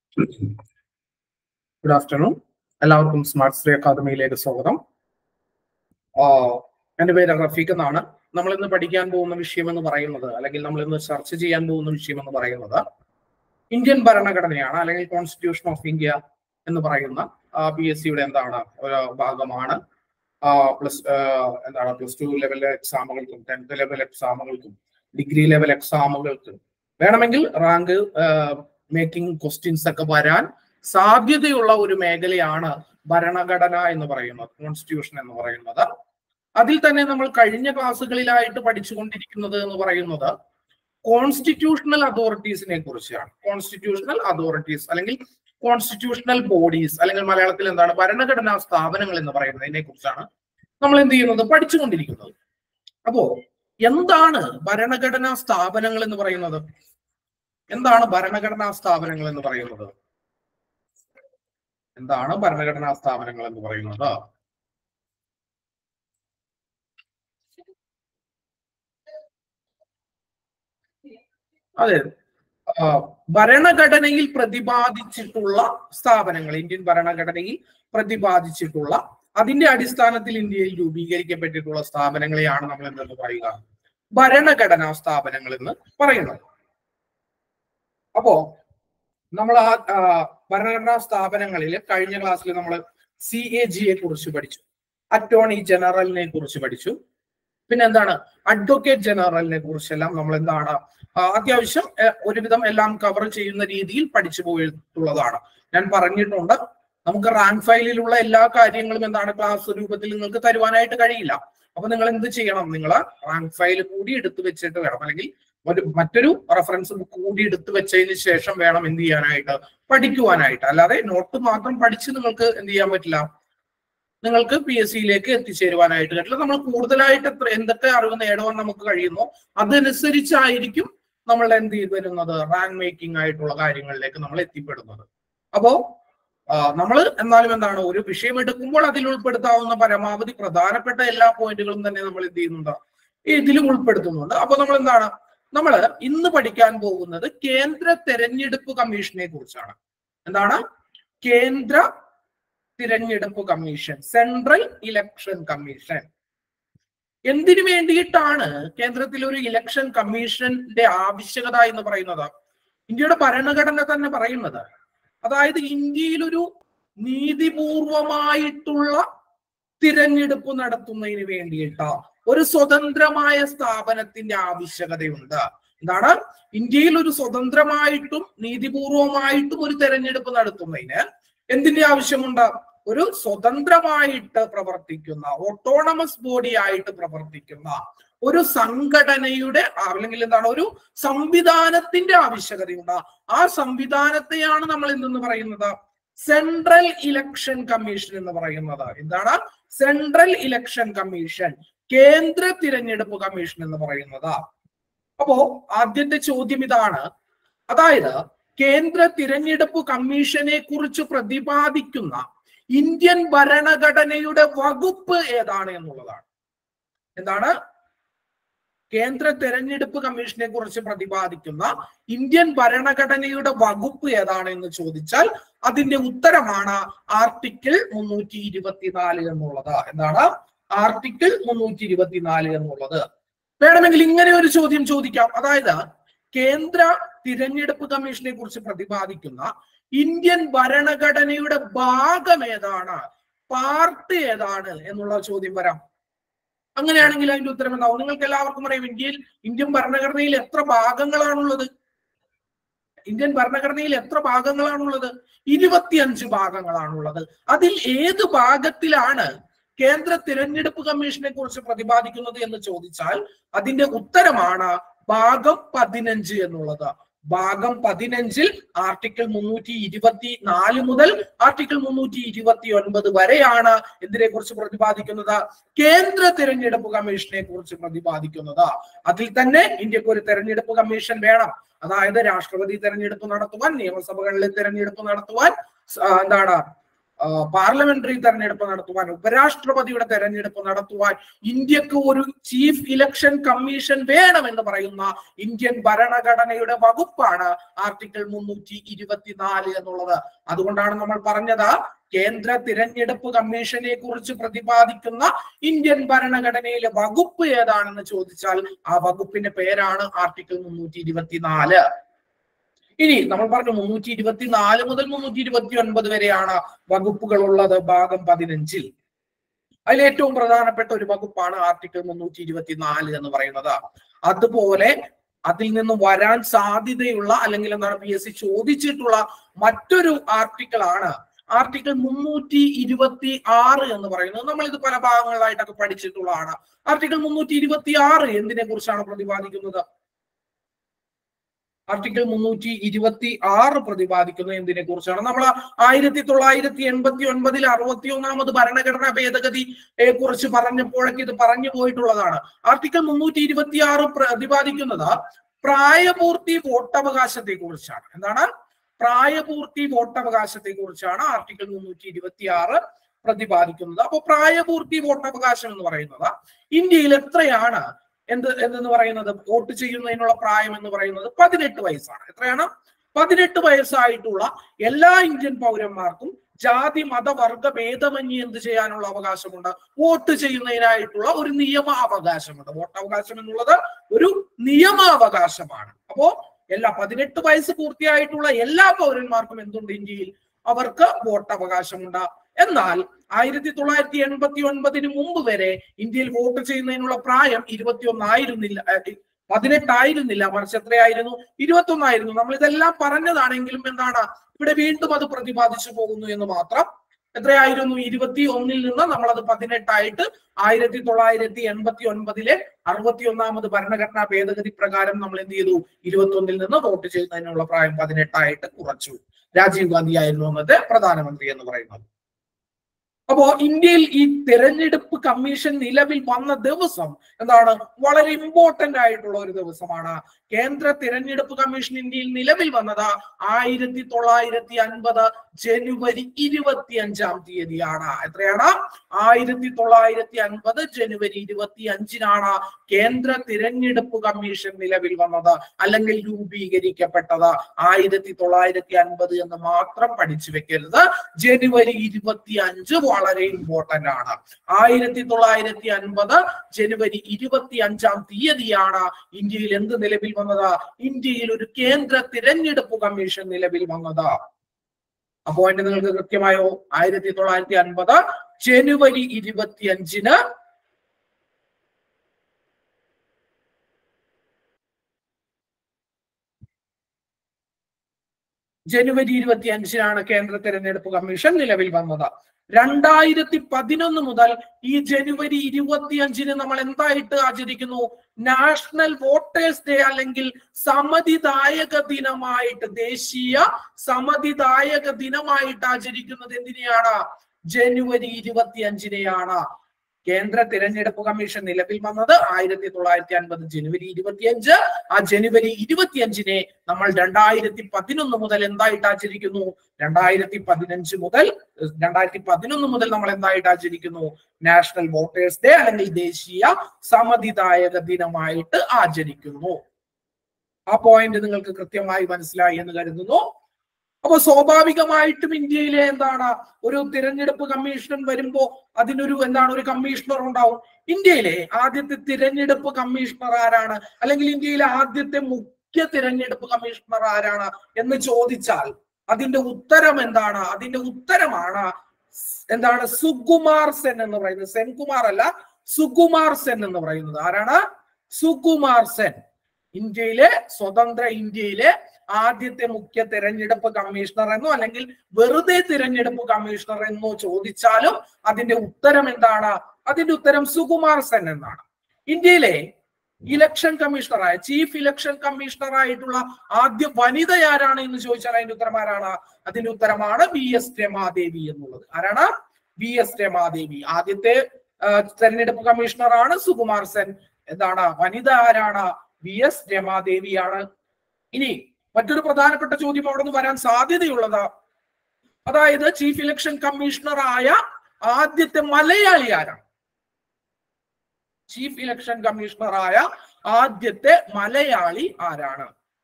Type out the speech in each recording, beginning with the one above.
good afternoon എല്ലാവർക്കും smart Shri അക്കാദമിയിലേക്ക് സ്വാഗതം ആഹ് എന്റെ പേര് റഫീഖ് എന്നാണ് നമ്മൾ ഇന്ന് പഠിക്കാൻ പോകുന്ന വിഷയം എന്ന് പറയുന്നത് അല്ലെങ്കിൽ നമ്മൾ ഇന്ന് ചർച്ച ചെയ്യാൻ പോകുന്ന വിഷയം എന്ന് പറയുന്നത് ഇന്ത്യൻ ഭരണഘടനയാണ് അല്ലെങ്കിൽ കോൺസ്റ്റിറ്റ്യൂഷൻ ഓഫ് ഇന്ത്യ എന്ന് പറയുന്ന പി എസ് സിയുടെ എന്താണ് ഒരു ഭാഗമാണ് പ്ലസ് എന്താണ് പ്ലസ് ടു ലെവൽ എക്സാമുകൾക്കും ടെൻത്ത് ലെവൽ എക്സാമുകൾക്കും ഡിഗ്രി ലെവൽ എക്സാമുകൾക്കും വേണമെങ്കിൽ റാങ്ക് മേക്കിംഗ് ക്വസ്റ്റ്യൻസ് ഒക്കെ വരാൻ സാധ്യതയുള്ള ഒരു മേഖലയാണ് ഭരണഘടന എന്ന് പറയുന്നത് കോൺസ്റ്റിറ്റ്യൂഷൻ എന്ന് പറയുന്നത് അതിൽ തന്നെ നമ്മൾ കഴിഞ്ഞ ക്ലാസ്സുകളിലായിട്ട് പഠിച്ചുകൊണ്ടിരിക്കുന്നത് എന്ന് പറയുന്നത് കോൺസ്റ്റിറ്റ്യൂഷണൽ അതോറിറ്റീസിനെ കുറിച്ചാണ് കോൺസ്റ്റിറ്റ്യൂഷണൽ അതോറിറ്റീസ് അല്ലെങ്കിൽ കോൺസ്റ്റിറ്റ്യൂഷണൽ ബോഡീസ് അല്ലെങ്കിൽ മലയാളത്തിൽ എന്താണ് ഭരണഘടനാ സ്ഥാപനങ്ങൾ എന്ന് പറയുന്നതിനെ കുറിച്ചാണ് നമ്മൾ എന്ത് ചെയ്യുന്നത് പഠിച്ചുകൊണ്ടിരിക്കുന്നത് അപ്പോ എന്താണ് ഭരണഘടനാ സ്ഥാപനങ്ങൾ എന്ന് പറയുന്നത് എന്താണ് ഭരണഘടനാ സ്ഥാപനങ്ങൾ എന്ന് പറയുന്നത് എന്താണ് ഭരണഘടനാ സ്ഥാപനങ്ങൾ എന്ന് പറയുന്നത് അതെ ഭരണഘടനയിൽ പ്രതിപാദിച്ചിട്ടുള്ള സ്ഥാപനങ്ങൾ ഇന്ത്യൻ ഭരണഘടനയിൽ പ്രതിപാദിച്ചിട്ടുള്ള അതിന്റെ അടിസ്ഥാനത്തിൽ ഇന്ത്യയിൽ രൂപീകരിക്കപ്പെട്ടിട്ടുള്ള സ്ഥാപനങ്ങളെയാണ് നമ്മൾ എന്തെന്ന് പറയുക ഭരണഘടനാ സ്ഥാപനങ്ങൾ എന്ന് പറയുന്നത് അപ്പോ നമ്മൾ ആ ഭരണഘടനാ സ്ഥാപനങ്ങളിൽ കഴിഞ്ഞ ക്ലാസ്സിൽ നമ്മൾ സി എ ജിയെ കുറിച്ച് പഠിച്ചു അറ്റോർണി ജനറലിനെ കുറിച്ച് പഠിച്ചു പിന്നെ എന്താണ് അഡ്വക്കേറ്റ് ജനറലിനെ കുറിച്ചെല്ലാം നമ്മൾ എന്താണ് അത്യാവശ്യം ഒരുവിധം എല്ലാം കവർ ചെയ്യുന്ന രീതിയിൽ പഠിച്ചു പോയിട്ടുള്ളതാണ് ഞാൻ പറഞ്ഞിട്ടുണ്ട് നമുക്ക് റാങ്ക് ഫയലിലുള്ള എല്ലാ കാര്യങ്ങളും എന്താണ് ക്ലാസ് രൂപത്തിൽ നിങ്ങൾക്ക് തരുവാനായിട്ട് കഴിയില്ല അപ്പൊ നിങ്ങൾ എന്ത് ചെയ്യണം നിങ്ങൾ റാങ്ക് ഫയൽ കൂടി എടുത്തു വെച്ചിട്ട് വേണം അല്ലെങ്കിൽ ഒരു മറ്റൊരു റെഫറൻസ് ബുക്ക് കൂടി എടുത്തു വെച്ചതിന് ശേഷം വേണം എന്ത് ചെയ്യാനായിട്ട് പഠിക്കുവാനായിട്ട് അല്ലാതെ നോട്ട് മാത്രം പഠിച്ച് നിങ്ങൾക്ക് എന്ത് ചെയ്യാൻ പറ്റില്ല നിങ്ങൾക്ക് പി എസ് സിയിലേക്ക് എത്തിച്ചേരുവാനായിട്ട് പറ്റില്ല നമ്മൾ കൂടുതലായിട്ട് എത്ര എന്തൊക്കെ അറിവ് നേടുവാൻ നമുക്ക് കഴിയുന്നോ അതനുസരിച്ചായിരിക്കും നമ്മൾ എന്ത് ചെയ്ത് വരുന്നത് റാങ്ക് മേക്കിംഗ് ആയിട്ടുള്ള കാര്യങ്ങളിലേക്ക് നമ്മൾ എത്തിപ്പെടുന്നത് അപ്പോ നമ്മൾ എന്നാലും എന്താണ് ഒരു വിഷയം എടുക്കുമ്പോൾ അതിൽ ഉൾപ്പെടുത്താവുന്ന പരമാവധി പ്രധാനപ്പെട്ട എല്ലാ പോയിന്റുകളും തന്നെ നമ്മൾ എന്ത് ചെയ്യുന്നുണ്ട് ഇതിലും ഉൾപ്പെടുത്തുന്നുണ്ട് അപ്പൊ നമ്മൾ എന്താണ് നമ്മൾ ഇന്ന് പഠിക്കാൻ പോകുന്നത് കേന്ദ്ര തെരഞ്ഞെടുപ്പ് കമ്മീഷനെ കുറിച്ചാണ് എന്താണ് കേന്ദ്ര തിരഞ്ഞെടുപ്പ് കമ്മീഷൻ സെൻട്രൽ ഇലക്ഷൻ കമ്മീഷൻ എന്തിനു വേണ്ടിയിട്ടാണ് കേന്ദ്രത്തിൽ ഒരു ഇലക്ഷൻ കമ്മീഷന്റെ ആവശ്യകത എന്ന് പറയുന്നത് ഇന്ത്യയുടെ ഭരണഘടന തന്നെ പറയുന്നത് അതായത് ഇന്ത്യയിൽ ഒരു നീതിപൂർവമായിട്ടുള്ള തിരഞ്ഞെടുപ്പ് നടത്തുന്നതിന് വേണ്ടിയിട്ട് ഒരു സ്വതന്ത്രമായ സ്ഥാപനത്തിന്റെ ആവശ്യകതയുണ്ട് എന്താണ് ഇന്ത്യയിൽ ഒരു സ്വതന്ത്രമായിട്ടും നീതിപൂർവമായിട്ടും ഒരു തെരഞ്ഞെടുപ്പ് നടത്തുന്നതിന് എന്തിന്റെ ആവശ്യമുണ്ട് ഒരു സ്വതന്ത്രമായിട്ട് പ്രവർത്തിക്കുന്ന ഓട്ടോണമസ് ബോഡി ആയിട്ട് പ്രവർത്തിക്കുന്ന ഒരു സംഘടനയുടെ അല്ലെങ്കിൽ എന്താണ് ഒരു സംവിധാനത്തിന്റെ ആവശ്യകതയുണ്ട് ആ സംവിധാനത്തെയാണ് നമ്മൾ എന്തെന്ന് പറയുന്നത് സെൻട്രൽ ഇലക്ഷൻ കമ്മീഷൻ എന്ന് പറയുന്നത് എന്താണ് സെൻട്രൽ ഇലക്ഷൻ കമ്മീഷൻ കേന്ദ്ര തിരഞ്ഞെടുപ്പ് കമ്മീഷൻ എന്ന് പറയുന്നത് അപ്പോ ആദ്യത്തെ ചോദ്യം ഇതാണ് അതായത് കേന്ദ്ര തിരഞ്ഞെടുപ്പ് കമ്മീഷനെ കുറിച്ച് പ്രതിപാദിക്കുന്ന ഇന്ത്യൻ ഭരണഘടനയുടെ വകുപ്പ് ഏതാണ് എന്നുള്ളതാണ് എന്താണ് കേന്ദ്ര തെരഞ്ഞെടുപ്പ് കമ്മീഷനെ കുറിച്ച് പ്രതിപാദിക്കുന്ന ഇന്ത്യൻ ഭരണഘടനയുടെ വകുപ്പ് ഏതാണ് എന്ന് ചോദിച്ചാൽ അതിന്റെ ഉത്തരമാണ് ആർട്ടിക്കിൾ മുന്നൂറ്റി ഇരുപത്തിനാല് എന്നുള്ളത് എന്താണ് ആർട്ടിക്കിൾ മുന്നൂറ്റി ഇരുപത്തിനാല് എന്നുള്ളത് വേണമെങ്കിൽ ഇങ്ങനെ ഒരു ചോദ്യം ചോദിക്കാം അതായത് കേന്ദ്ര തിരഞ്ഞെടുപ്പ് കമ്മീഷനെ കുറിച്ച് പ്രതിപാദിക്കുന്ന ഇന്ത്യൻ ഭരണഘടനയുടെ ഭാഗം ഏതാണ് പാർട്ട് ഏതാണ് എന്നുള്ള ചോദ്യം വരാം അങ്ങനെയാണെങ്കിൽ അതിന്റെ ഉത്തരം എന്താവും നിങ്ങൾക്ക് എല്ലാവർക്കും അറിയാം ഇന്ത്യയിൽ ഇന്ത്യൻ ഭരണഘടനയിൽ എത്ര ഭാഗങ്ങളാണുള്ളത് ഇന്ത്യൻ ഭരണഘടനയിൽ എത്ര ഭാഗങ്ങളാണുള്ളത് ഇരുപത്തിയഞ്ച് ഭാഗങ്ങളാണുള്ളത് അതിൽ ഏത് ഭാഗത്തിലാണ് കേന്ദ്ര തിരഞ്ഞെടുപ്പ് കമ്മീഷനെ കുറിച്ച് പ്രതിപാദിക്കുന്നത് എന്ന് ചോദിച്ചാൽ അതിന്റെ ഉത്തരമാണ് ഭാഗം പതിനഞ്ച് എന്നുള്ളത് ഭാഗം പതിനഞ്ചിൽ ആർട്ടിക്കിൾ മുന്നൂറ്റി ഇരുപത്തി നാല് മുതൽ ആർട്ടിക്കിൾ മുന്നൂറ്റി ഇരുപത്തി ഒൻപത് വരെയാണ് ഇതിനെ കുറിച്ച് പ്രതിപാദിക്കുന്നത് കേന്ദ്ര തിരഞ്ഞെടുപ്പ് കമ്മീഷനെ കുറിച്ച് പ്രതിപാദിക്കുന്നത് അതിൽ തന്നെ ഇന്ത്യക്ക് ഒരു തെരഞ്ഞെടുപ്പ് കമ്മീഷൻ വേണം അതായത് രാഷ്ട്രപതി തെരഞ്ഞെടുപ്പ് നടത്തുവാൻ നിയമസഭകളിലെ തെരഞ്ഞെടുപ്പ് നടത്തുവാൻ എന്താണ് പാർലമെന്ററി തെരഞ്ഞെടുപ്പ് നടത്തുവാൻ ഉപരാഷ്ട്രപതിയുടെ തെരഞ്ഞെടുപ്പ് നടത്തുവാൻ ഇന്ത്യക്ക് ഒരു ചീഫ് ഇലക്ഷൻ കമ്മീഷൻ വേണമെന്ന് പറയുന്ന ഇന്ത്യൻ ഭരണഘടനയുടെ വകുപ്പാണ് ആർട്ടിക്കിൾ മുന്നൂറ്റി ഇരുപത്തിനാല് എന്നുള്ളത് അതുകൊണ്ടാണ് നമ്മൾ പറഞ്ഞത് കേന്ദ്ര തിരഞ്ഞെടുപ്പ് കമ്മീഷനെ കുറിച്ച് പ്രതിപാദിക്കുന്ന ഇന്ത്യൻ ഭരണഘടനയിലെ വകുപ്പ് ഏതാണെന്ന് ചോദിച്ചാൽ ആ വകുപ്പിന്റെ പേരാണ് ആർട്ടിക്കിൾ മുന്നൂറ്റി ഇരുപത്തിനാല് ഇനി നമ്മൾ പറഞ്ഞു മുന്നൂറ്റി ഇരുപത്തിനാല് മുതൽ മുന്നൂറ്റി ഇരുപത്തി ഒൻപത് വരെയാണ് വകുപ്പുകൾ ഉള്ളത് ഭാഗം പതിനഞ്ചിൽ അതിൽ ഏറ്റവും പ്രധാനപ്പെട്ട ഒരു വകുപ്പാണ് ആർട്ടിക്കിൾ മുന്നൂറ്റി ഇരുപത്തിനാല് എന്ന് പറയുന്നത് അതുപോലെ അതിൽ നിന്ന് വരാൻ സാധ്യതയുള്ള അല്ലെങ്കിൽ എന്താണ് പി എസ് സി ചോദിച്ചിട്ടുള്ള മറ്റൊരു ആർട്ടിക്കിൾ ആണ് ആർട്ടിക്കിൾ മുന്നൂറ്റി ഇരുപത്തി ആറ് എന്ന് പറയുന്നത് നമ്മൾ ഇത് പല ഭാഗങ്ങളിലായിട്ടൊക്കെ പഠിച്ചിട്ടുള്ളതാണ് ആർട്ടിക്കിൾ മുന്നൂറ്റി ഇരുപത്തി ആറ് എന്തിനെ കുറിച്ചാണ് പ്രതിപാദിക്കുന്നത് ആർട്ടിക്കിൾ മുന്നൂറ്റി ഇരുപത്തി ആറ് പ്രതിപാദിക്കുന്നത് എന്തിനെ കുറിച്ചാണ് നമ്മൾ ആയിരത്തി തൊള്ളായിരത്തി എൺപത്തി ഒൻപതിൽ അറുപത്തി ഒന്നാമത് ഭരണഘടനാ ഭേദഗതിയെ കുറിച്ച് പറഞ്ഞപ്പോഴൊക്കെ ഇത് പറഞ്ഞു പോയിട്ടുള്ളതാണ് ആർട്ടിക്കിൾ മുന്നൂറ്റി ഇരുപത്തി ആറ് പ്രതിപാദിക്കുന്നത് പ്രായപൂർത്തി വോട്ടവകാശത്തെ കുറിച്ചാണ് എന്താണ് പ്രായപൂർത്തി വോട്ടവകാശത്തെ കുറിച്ചാണ് ആർട്ടിക്കിൾ മുന്നൂറ്റി ഇരുപത്തി ആറ് പ്രതിപാദിക്കുന്നത് അപ്പൊ പ്രായപൂർത്തി വോട്ടവകാശം എന്ന് പറയുന്നത് ഇന്ത്യയിൽ എത്രയാണ് എന്ത് എന്തെന്ന് പറയുന്നത് വോട്ട് ചെയ്യുന്നതിനുള്ള പ്രായം എന്ന് പറയുന്നത് പതിനെട്ട് വയസ്സാണ് എത്രയാണ് പതിനെട്ട് വയസ്സായിട്ടുള്ള എല്ലാ ഇന്ത്യൻ പൗരന്മാർക്കും ജാതി മത വർഗ ഭേദമന്യേ എന്ത് ചെയ്യാനുള്ള അവകാശമുണ്ട് വോട്ട് ചെയ്യുന്നതിനായിട്ടുള്ള ഒരു നിയമ അവകാശമുണ്ട് വോട്ടവകാശം എന്നുള്ളത് ഒരു നിയമാവകാശമാണ് അപ്പോ എല്ലാ പതിനെട്ട് വയസ്സ് പൂർത്തിയായിട്ടുള്ള എല്ലാ പൗരന്മാർക്കും എന്തുണ്ട് ഇന്ത്യയിൽ അവർക്ക് വോട്ടവകാശമുണ്ട് എന്നാൽ ആയിരത്തി തൊള്ളായിരത്തി എൺപത്തി ഒൻപതിന് മുമ്പ് വരെ ഇന്ത്യയിൽ വോട്ട് ചെയ്യുന്നതിനുള്ള പ്രായം ഇരുപത്തി ഒന്നായിരുന്നില്ല പതിനെട്ടായിരുന്നില്ല മറിച്ച് എത്രയായിരുന്നു ഇരുപത്തി ഒന്നായിരുന്നു നമ്മൾ ഇതെല്ലാം പറഞ്ഞതാണെങ്കിലും എന്താണ് ഇവിടെ വീണ്ടും അത് പ്രതിപാദിച്ചു പോകുന്നു എന്ന് മാത്രം എത്രയായിരുന്നു ഇരുപത്തി ഒന്നിൽ നിന്ന് നമ്മളത് പതിനെട്ടായിട്ട് ആയിരത്തി തൊള്ളായിരത്തി എൺപത്തി ഒൻപതിലെ അറുപത്തി ഒന്നാമത് ഭരണഘടനാ ഭേദഗതി പ്രകാരം നമ്മൾ എന്ത് ചെയ്തു ഇരുപത്തി ഒന്നിൽ നിന്ന് വോട്ട് ചെയ്യുന്നതിനുള്ള പ്രായം പതിനെട്ടായിട്ട് കുറച്ചു രാജീവ് ഗാന്ധി ആയിരുന്നു അന്നത്തെ പ്രധാനമന്ത്രി എന്ന് പറയുന്നത് അപ്പോ ഇന്ത്യയിൽ ഈ തെരഞ്ഞെടുപ്പ് കമ്മീഷൻ നിലവിൽ വന്ന ദിവസം എന്താണ് വളരെ ഇമ്പോർട്ടന്റ് ആയിട്ടുള്ള ഒരു ദിവസമാണ് കേന്ദ്ര തിരഞ്ഞെടുപ്പ് കമ്മീഷൻ ഇന്ത്യയിൽ നിലവിൽ വന്നത് ആയിരത്തി തൊള്ളായിരത്തി അൻപത് ജനുവരി ഇരുപത്തി അഞ്ചാം തീയതിയാണ് എത്രയാണ് ആയിരത്തി തൊള്ളായിരത്തി അൻപത് ജനുവരി ഇരുപത്തി അഞ്ചിനാണ് കേന്ദ്ര തിരഞ്ഞെടുപ്പ് കമ്മീഷൻ നിലവിൽ വന്നത് അല്ലെങ്കിൽ രൂപീകരിക്കപ്പെട്ടത് ആയിരത്തി തൊള്ളായിരത്തി അൻപത് എന്ന് മാത്രം പഠിച്ചു വെക്കരുത് ജനുവരി ഇരുപത്തി അഞ്ച് വളരെ ഇമ്പോർട്ടന്റ് ആണ് ആയിരത്തി തൊള്ളായിരത്തി അൻപത് ജനുവരി ഇരുപത്തി അഞ്ചാം തീയതിയാണ് ഇന്ത്യയിൽ എന്ത് നിലവിൽ വന്നത് ഇന്ത്യയിൽ ഒരു കേന്ദ്ര തിരഞ്ഞെടുപ്പ് കമ്മീഷൻ നിലവിൽ വന്നത് ആ പോയിന്റ് നിങ്ങൾക്ക് കൃത്യമായോ ആയിരത്തി തൊള്ളായിരത്തി അൻപത് ജനുവരി ഇരുപത്തി അഞ്ചിന് ജനുവരി ഇരുപത്തി അഞ്ചിനാണ് കേന്ദ്ര തെരഞ്ഞെടുപ്പ് കമ്മീഷൻ നിലവിൽ വന്നത് രണ്ടായിരത്തി പതിനൊന്ന് മുതൽ ഈ ജനുവരി ഇരുപത്തിയഞ്ചിന് നമ്മൾ എന്തായിട്ട് ആചരിക്കുന്നു നാഷണൽ വോട്ടേഴ്സ് ഡേ അല്ലെങ്കിൽ സമ്മതിദായക ദിനമായിട്ട് ദേശീയ സമ്മതിദായക ദിനമായിട്ട് ആചരിക്കുന്നത് എന്തിനെയാണ് ജനുവരി ഇരുപത്തിയഞ്ചിനെയാണ് കേന്ദ്ര തിരഞ്ഞെടുപ്പ് കമ്മീഷൻ നിലവിൽ വന്നത് ആയിരത്തി തൊള്ളായിരത്തി അൻപത് ജനുവരി ഇരുപത്തിയഞ്ച് ആ ജനുവരി ഇരുപത്തിയഞ്ചിനെ നമ്മൾ രണ്ടായിരത്തി പതിനൊന്ന് മുതൽ എന്തായിട്ട് ആചരിക്കുന്നു രണ്ടായിരത്തി പതിനഞ്ച് മുതൽ രണ്ടായിരത്തി പതിനൊന്ന് മുതൽ നമ്മൾ എന്തായിട്ട് ആചരിക്കുന്നു നാഷണൽ വോട്ടേഴ്സ് ഡേ അല്ലെങ്കിൽ ദേശീയ സമ്മതിദായക ദിനമായിട്ട് ആചരിക്കുന്നു ആ പോയിന്റ് നിങ്ങൾക്ക് കൃത്യമായി മനസ്സിലായി എന്ന് കരുതുന്നു അപ്പൊ സ്വാഭാവികമായിട്ടും ഇന്ത്യയിലെ എന്താണ് ഒരു തിരഞ്ഞെടുപ്പ് കമ്മീഷൻ വരുമ്പോ അതിനൊരു എന്താണ് ഒരു കമ്മീഷണർ ഉണ്ടാവും ഇന്ത്യയിലെ ആദ്യത്തെ തിരഞ്ഞെടുപ്പ് കമ്മീഷണർ ആരാണ് അല്ലെങ്കിൽ ഇന്ത്യയിലെ ആദ്യത്തെ മുഖ്യ തിരഞ്ഞെടുപ്പ് കമ്മീഷണർ ആരാണ് എന്ന് ചോദിച്ചാൽ അതിന്റെ ഉത്തരം എന്താണ് അതിന്റെ ഉത്തരമാണ് എന്താണ് സുകുമാർ സെൻ എന്ന് പറയുന്നത് സെൻകുമാർ അല്ല സുകുമാർ സെൻ എന്ന് പറയുന്നത് ആരാണ് സുകുമാർ സെൻ ഇന്ത്യയിലെ സ്വതന്ത്ര ഇന്ത്യയിലെ ആദ്യത്തെ മുഖ്യ തിരഞ്ഞെടുപ്പ് കമ്മീഷണർ എന്നോ അല്ലെങ്കിൽ വെറുതെ തിരഞ്ഞെടുപ്പ് കമ്മീഷണർ എന്നോ ചോദിച്ചാലും അതിന്റെ ഉത്തരം എന്താണ് അതിന്റെ ഉത്തരം സുകുമാർ സെൻ എന്നാണ് ഇന്ത്യയിലെ ഇലക്ഷൻ കമ്മീഷണറായ ചീഫ് ഇലക്ഷൻ കമ്മീഷണർ ആയിട്ടുള്ള ആദ്യ വനിത ആരാണ് എന്ന് ചോദിച്ചാൽ അതിന്റെ ഉത്തരം ആരാണ് അതിന്റെ ഉത്തരമാണ് വി എസ് രമാദേവി എന്നുള്ളത് ആരാണ് വി എസ് രമാദേവി ആദ്യത്തെ തെരഞ്ഞെടുപ്പ് കമ്മീഷണറാണ് സുകുമാർ സെൻ എന്താണ് വനിത ആരാണ് വി എസ് രമാദേവിയാണ് ഇനി മറ്റൊരു പ്രധാനപ്പെട്ട ചോദ്യം അവിടെ നിന്ന് വരാൻ സാധ്യതയുള്ളത് അതായത് ചീഫ് ഇലക്ഷൻ കമ്മീഷണർ ആയ ആദ്യത്തെ മലയാളി ആരാണ് ചീഫ് ഇലക്ഷൻ കമ്മീഷണർ ആയ ആദ്യത്തെ മലയാളി ആരാണ്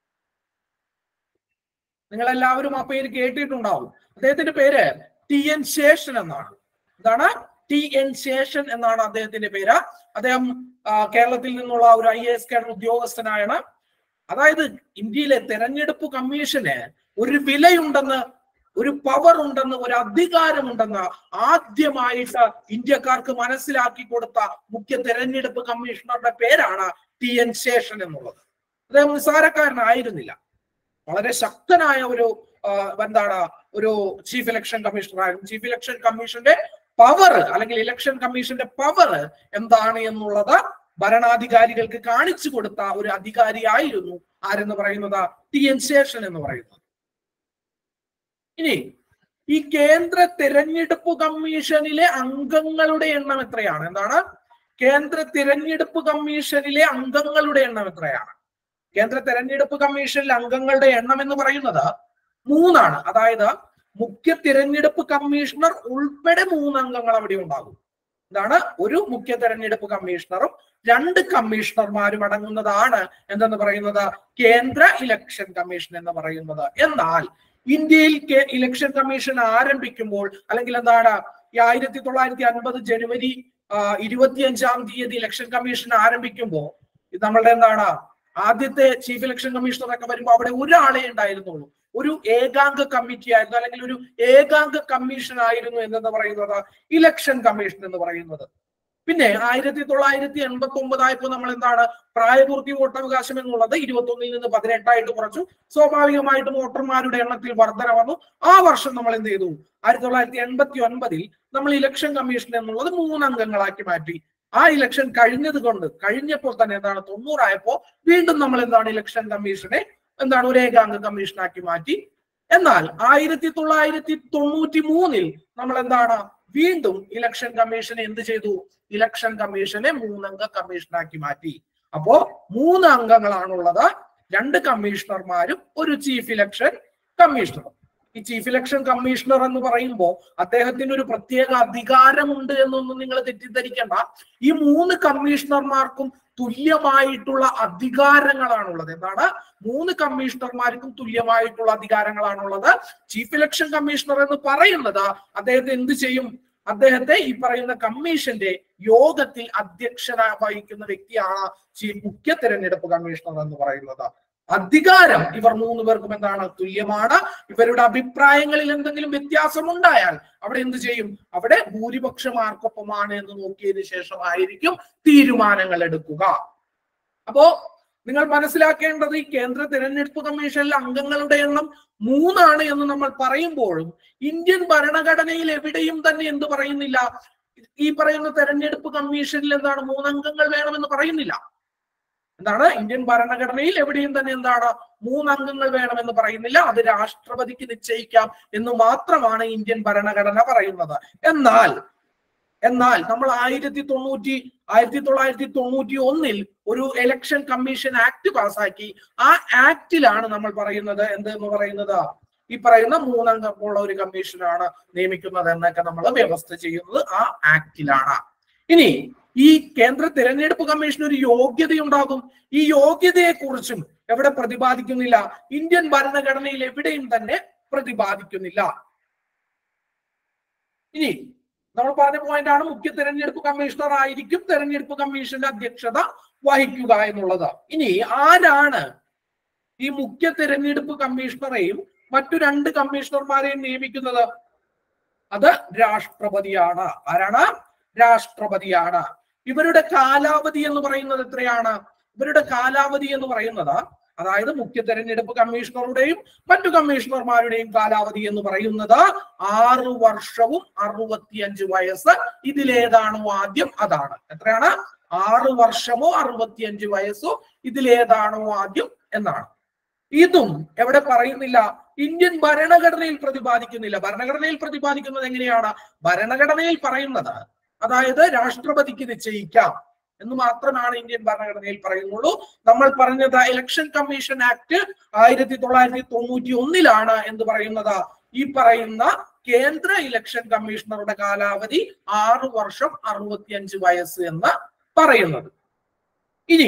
നിങ്ങൾ എല്ലാവരും ആ പേര് കേട്ടിട്ടുണ്ടാവും അദ്ദേഹത്തിന്റെ പേര് ടി എൻ ശേഷൻ എന്നാണ് എന്താണ് ടി എൻ ശേഷൻ എന്നാണ് അദ്ദേഹത്തിന്റെ പേര് അദ്ദേഹം ആ, കേരളത്തിൽ നിന്നുള്ള ഒരു ഐ എസ് കേഡർ ഉദ്യോഗസ്ഥനാണ് അതായത് ഇന്ത്യയിലെ തെരഞ്ഞെടുപ്പ് കമ്മീഷന് ഒരു വിലയുണ്ടെന്ന് ഒരു പവർ ഉണ്ടെന്ന് ഒരു അധികാരമുണ്ടെന്ന് ആദ്യമായിട്ട് ഇന്ത്യക്കാർക്ക് മനസ്സിലാക്കി കൊടുത്ത മുഖ്യ തെരഞ്ഞെടുപ്പ് കമ്മീഷണറുടെ പേരാണ് ടി എൻ ശേഷൻ എന്നുള്ളത് അദ്ദേഹം നിസ്സാരക്കാരനായിരുന്നില്ല വളരെ ശക്തനായ ഒരു ആ, എന്താണ് ഒരു ചീഫ് ഇലക്ഷൻ കമ്മീഷണർ ആയിരുന്നു ചീഫ് ഇലക്ഷൻ കമ്മീഷന്റെ പവർ അല്ലെങ്കിൽ ഇലക്ഷൻ കമ്മീഷന്റെ പവർ എന്താണ് എന്നുള്ളത് ഭരണാധികാരികൾക്ക് കാണിച്ചു കൊടുത്ത ഒരു അധികാരിയായിരുന്നു ആരെന്ന് പറയുന്നത് ടി എൻ ശേഷൻ എന്ന് പറയുന്നത് ഇനി ഈ കേന്ദ്ര തെരഞ്ഞെടുപ്പ് കമ്മീഷനിലെ അംഗങ്ങളുടെ എണ്ണം എത്രയാണ് എന്താണ് കേന്ദ്ര തിരഞ്ഞെടുപ്പ് കമ്മീഷനിലെ അംഗങ്ങളുടെ എണ്ണം എത്രയാണ് കേന്ദ്ര തെരഞ്ഞെടുപ്പ് കമ്മീഷനിലെ അംഗങ്ങളുടെ എണ്ണം എന്ന് പറയുന്നത് മൂന്നാണ് അതായത് മുഖ്യ തിരഞ്ഞെടുപ്പ് കമ്മീഷണർ ഉൾപ്പെടെ മൂന്ന് അംഗങ്ങൾ അവിടെ ഉണ്ടാകും ഇതാണ് ഒരു മുഖ്യ തെരഞ്ഞെടുപ്പ് കമ്മീഷണറും രണ്ട് കമ്മീഷണർമാരും അടങ്ങുന്നതാണ് എന്തെന്ന് പറയുന്നത് കേന്ദ്ര ഇലക്ഷൻ കമ്മീഷൻ എന്ന് പറയുന്നത് എന്നാൽ ഇന്ത്യയിൽ കെ- ഇലക്ഷൻ കമ്മീഷൻ ആരംഭിക്കുമ്പോൾ അല്ലെങ്കിൽ എന്താണ് ഈ ആയിരത്തി തൊള്ളായിരത്തി അൻപത് ജനുവരി ആ, ഇരുപത്തിയഞ്ചാം തീയതി ഇലക്ഷൻ കമ്മീഷൻ ആരംഭിക്കുമ്പോൾ ഇത് നമ്മളുടെ എന്താണ് ആദ്യത്തെ ചീഫ് ഇലക്ഷൻ കമ്മീഷണർ ഒക്കെ വരുമ്പോൾ അവിടെ ഒരാളെ ഉണ്ടായിരുന്നുള്ളൂ ഒരു ഏകാംഗ കമ്മിറ്റി ആയിരുന്നു അല്ലെങ്കിൽ ഒരു ഏകാംഗ കമ്മീഷൻ ആയിരുന്നു എന്നെന്ന് പറയുന്നത് ഇലക്ഷൻ കമ്മീഷൻ എന്ന് പറയുന്നത് പിന്നെ ആയിരത്തി തൊള്ളായിരത്തി എൺപത്തി ഒമ്പതായപ്പോൾ നമ്മൾ എന്താണ് പ്രായപൂർത്തി വോട്ടവകാശം എന്നുള്ളത് ഇരുപത്തി ഒന്നിൽ നിന്ന് പതിനെട്ടായിട്ട് കുറച്ചു സ്വാഭാവികമായിട്ടും വോട്ടർമാരുടെ എണ്ണത്തിൽ വർധന വന്നു ആ വർഷം നമ്മൾ എന്ത് ചെയ്തു ആയിരത്തി തൊള്ളായിരത്തി എൺപത്തി ഒൻപതിൽ നമ്മൾ ഇലക്ഷൻ കമ്മീഷൻ എന്നുള്ളത് മൂന്നംഗങ്ങളാക്കി മാറ്റി ആ ഇലക്ഷൻ കഴിഞ്ഞത് കൊണ്ട് കഴിഞ്ഞപ്പോൾ തന്നെ എന്താണ് തൊണ്ണൂറായപ്പോ വീണ്ടും നമ്മൾ എന്താണ് ഇലക്ഷൻ കമ്മീഷനെ എന്താണ് ഒരു ഏകാംഗ കമ്മീഷനാക്കി മാറ്റി എന്നാൽ ആയിരത്തി തൊള്ളായിരത്തി തൊണ്ണൂറ്റി മൂന്നിൽ നമ്മൾ എന്താണ് വീണ്ടും ഇലക്ഷൻ കമ്മീഷൻ എന്ത് ചെയ്തു ഇലക്ഷൻ കമ്മീഷനെ മൂന്നംഗ കമ്മീഷനാക്കി മാറ്റി അപ്പോ മൂന്ന് അംഗങ്ങളാണുള്ളത് രണ്ട് കമ്മീഷണർമാരും ഒരു ചീഫ് ഇലക്ഷൻ കമ്മീഷണറും ഈ ചീഫ് ഇലക്ഷൻ കമ്മീഷണർ എന്ന് പറയുമ്പോൾ അദ്ദേഹത്തിന് ഒരു പ്രത്യേക അധികാരമുണ്ട് എന്നൊന്നും നിങ്ങൾ തെറ്റിദ്ധരിക്കേണ്ട ഈ മൂന്ന് കമ്മീഷണർമാർക്കും തുല്യമായിട്ടുള്ള അധികാരങ്ങളാണുള്ളത് എന്താണ് മൂന്ന് കമ്മീഷണർമാർക്കും തുല്യമായിട്ടുള്ള അധികാരങ്ങളാണുള്ളത് ചീഫ് ഇലക്ഷൻ കമ്മീഷണർ എന്ന് പറയുന്നത് അദ്ദേഹത്തെ എന്ത് ചെയ്യും അദ്ദേഹത്തെ ഈ പറയുന്ന കമ്മീഷന്റെ യോഗത്തിൽ അധ്യക്ഷത വഹിക്കുന്ന വ്യക്തിയാണ് ചീഫ് മുഖ്യ തെരഞ്ഞെടുപ്പ് കമ്മീഷണർ എന്ന് പറയുന്നത് അധികാരം ഇവർ മൂന്ന് പേർക്കും എന്താണ് തുല്യമാണ് ഇവരുടെ അഭിപ്രായങ്ങളിൽ എന്തെങ്കിലും വ്യത്യാസം ഉണ്ടായാൽ അവിടെ എന്ത് ചെയ്യും അവിടെ ഭൂരിപക്ഷം ആർക്കൊപ്പമാണ് എന്ന് നോക്കിയതിനു ശേഷമായിരിക്കും തീരുമാനങ്ങൾ എടുക്കുക അപ്പോ നിങ്ങൾ മനസ്സിലാക്കേണ്ടത് ഈ കേന്ദ്ര തിരഞ്ഞെടുപ്പ് കമ്മീഷനിലെ അംഗങ്ങളുടെ എണ്ണം മൂന്നാണ് എന്ന് നമ്മൾ പറയുമ്പോഴും ഇന്ത്യൻ ഭരണഘടനയിൽ എവിടെയും തന്നെ എന്ത് പറയുന്നില്ല ഈ പറയുന്ന തെരഞ്ഞെടുപ്പ് കമ്മീഷനിൽ എന്താണ് മൂന്നംഗങ്ങൾ വേണമെന്ന് പറയുന്നില്ല എന്താണ് ഇന്ത്യൻ ഭരണഘടനയിൽ എവിടെയും തന്നെ എന്താണ് മൂന്നംഗങ്ങൾ വേണമെന്ന് പറയുന്നില്ല അത് രാഷ്ട്രപതിക്ക് നിശ്ചയിക്കാം എന്ന് മാത്രമാണ് ഇന്ത്യൻ ഭരണഘടന പറയുന്നത് എന്നാൽ എന്നാൽ നമ്മൾ ആയിരത്തി തൊണ്ണൂറ്റി ആയിരത്തി തൊള്ളായിരത്തി തൊണ്ണൂറ്റി ഒന്നിൽ ഒരു ഇലക്ഷൻ കമ്മീഷൻ ആക്ട് പാസാക്കി ആ ആക്ടിലാണ് നമ്മൾ പറയുന്നത് എന്തെന്ന് പറയുന്നത് ഈ പറയുന്ന മൂന്നംഗമുള്ള ഒരു കമ്മീഷനാണ് നിയമിക്കുന്നത് എന്നൊക്കെ നമ്മൾ വ്യവസ്ഥ ചെയ്യുന്നത് ആ ആക്ടിലാണ് ഇനി ഈ കേന്ദ്ര തിരഞ്ഞെടുപ്പ് കമ്മീഷൻ ഒരു യോഗ്യതയുണ്ടാകും ഈ യോഗ്യതയെ കുറിച്ചും എവിടെ പ്രതിപാദിക്കുന്നില്ല ഇന്ത്യൻ ഭരണഘടനയിൽ എവിടെയും തന്നെ പ്രതിപാദിക്കുന്നില്ല ഇനി നമ്മൾ പറഞ്ഞ പോയിന്റ് ആണ് മുഖ്യ തെരഞ്ഞെടുപ്പ് കമ്മീഷണർ ആയിരിക്കും തെരഞ്ഞെടുപ്പ് കമ്മീഷന്റെ അധ്യക്ഷത വഹിക്കുക എന്നുള്ളത് ഇനി ആരാണ് ഈ മുഖ്യ തെരഞ്ഞെടുപ്പ് കമ്മീഷണറെയും മറ്റു രണ്ട് കമ്മീഷണർമാരെയും നിയമിക്കുന്നത് അത് രാഷ്ട്രപതിയാണ് ആരാണ് രാഷ്ട്രപതിയാണ് ഇവരുടെ കാലാവധി എന്ന് പറയുന്നത് എത്രയാണ് ഇവരുടെ കാലാവധി എന്ന് പറയുന്നത് അതായത് മുഖ്യ തെരഞ്ഞെടുപ്പ് കമ്മീഷണറുടെയും മറ്റു കമ്മീഷണർമാരുടെയും കാലാവധി എന്ന് പറയുന്നത് ആറു വർഷവും അറുപത്തിയഞ്ച് വയസ്സ് ഇതിലേതാണോ ആദ്യം അതാണ് എത്രയാണ് ആറു വർഷമോ അറുപത്തിയഞ്ച് വയസ്സോ ഇതിലേതാണോ ആദ്യം എന്നാണ് ഇതും എവിടെ പറയുന്നില്ല ഇന്ത്യൻ ഭരണഘടനയിൽ പ്രതിപാദിക്കുന്നില്ല ഭരണഘടനയിൽ പ്രതിപാദിക്കുന്നത് എങ്ങനെയാണ് ഭരണഘടനയിൽ പറയുന്നത് അതായത് രാഷ്ട്രപതിക്ക് നിശ്ചയിക്കാം എന്ന് മാത്രമാണ് ഇന്ത്യൻ ഭരണഘടനയിൽ പറയുന്നുള്ളൂ നമ്മൾ പറഞ്ഞത് ഇലക്ഷൻ കമ്മീഷൻ ആക്ട് ആയിരത്തി തൊള്ളായിരത്തി തൊണ്ണൂറ്റി ഒന്നിലാണ് എന്ന് പറയുന്നത് ഈ പറയുന്ന കേന്ദ്ര ഇലക്ഷൻ കമ്മീഷണറുടെ കാലാവധി ആറു വർഷം അറുപത്തിയഞ്ച് വയസ്സ് എന്ന് പറയുന്നത് ഇനി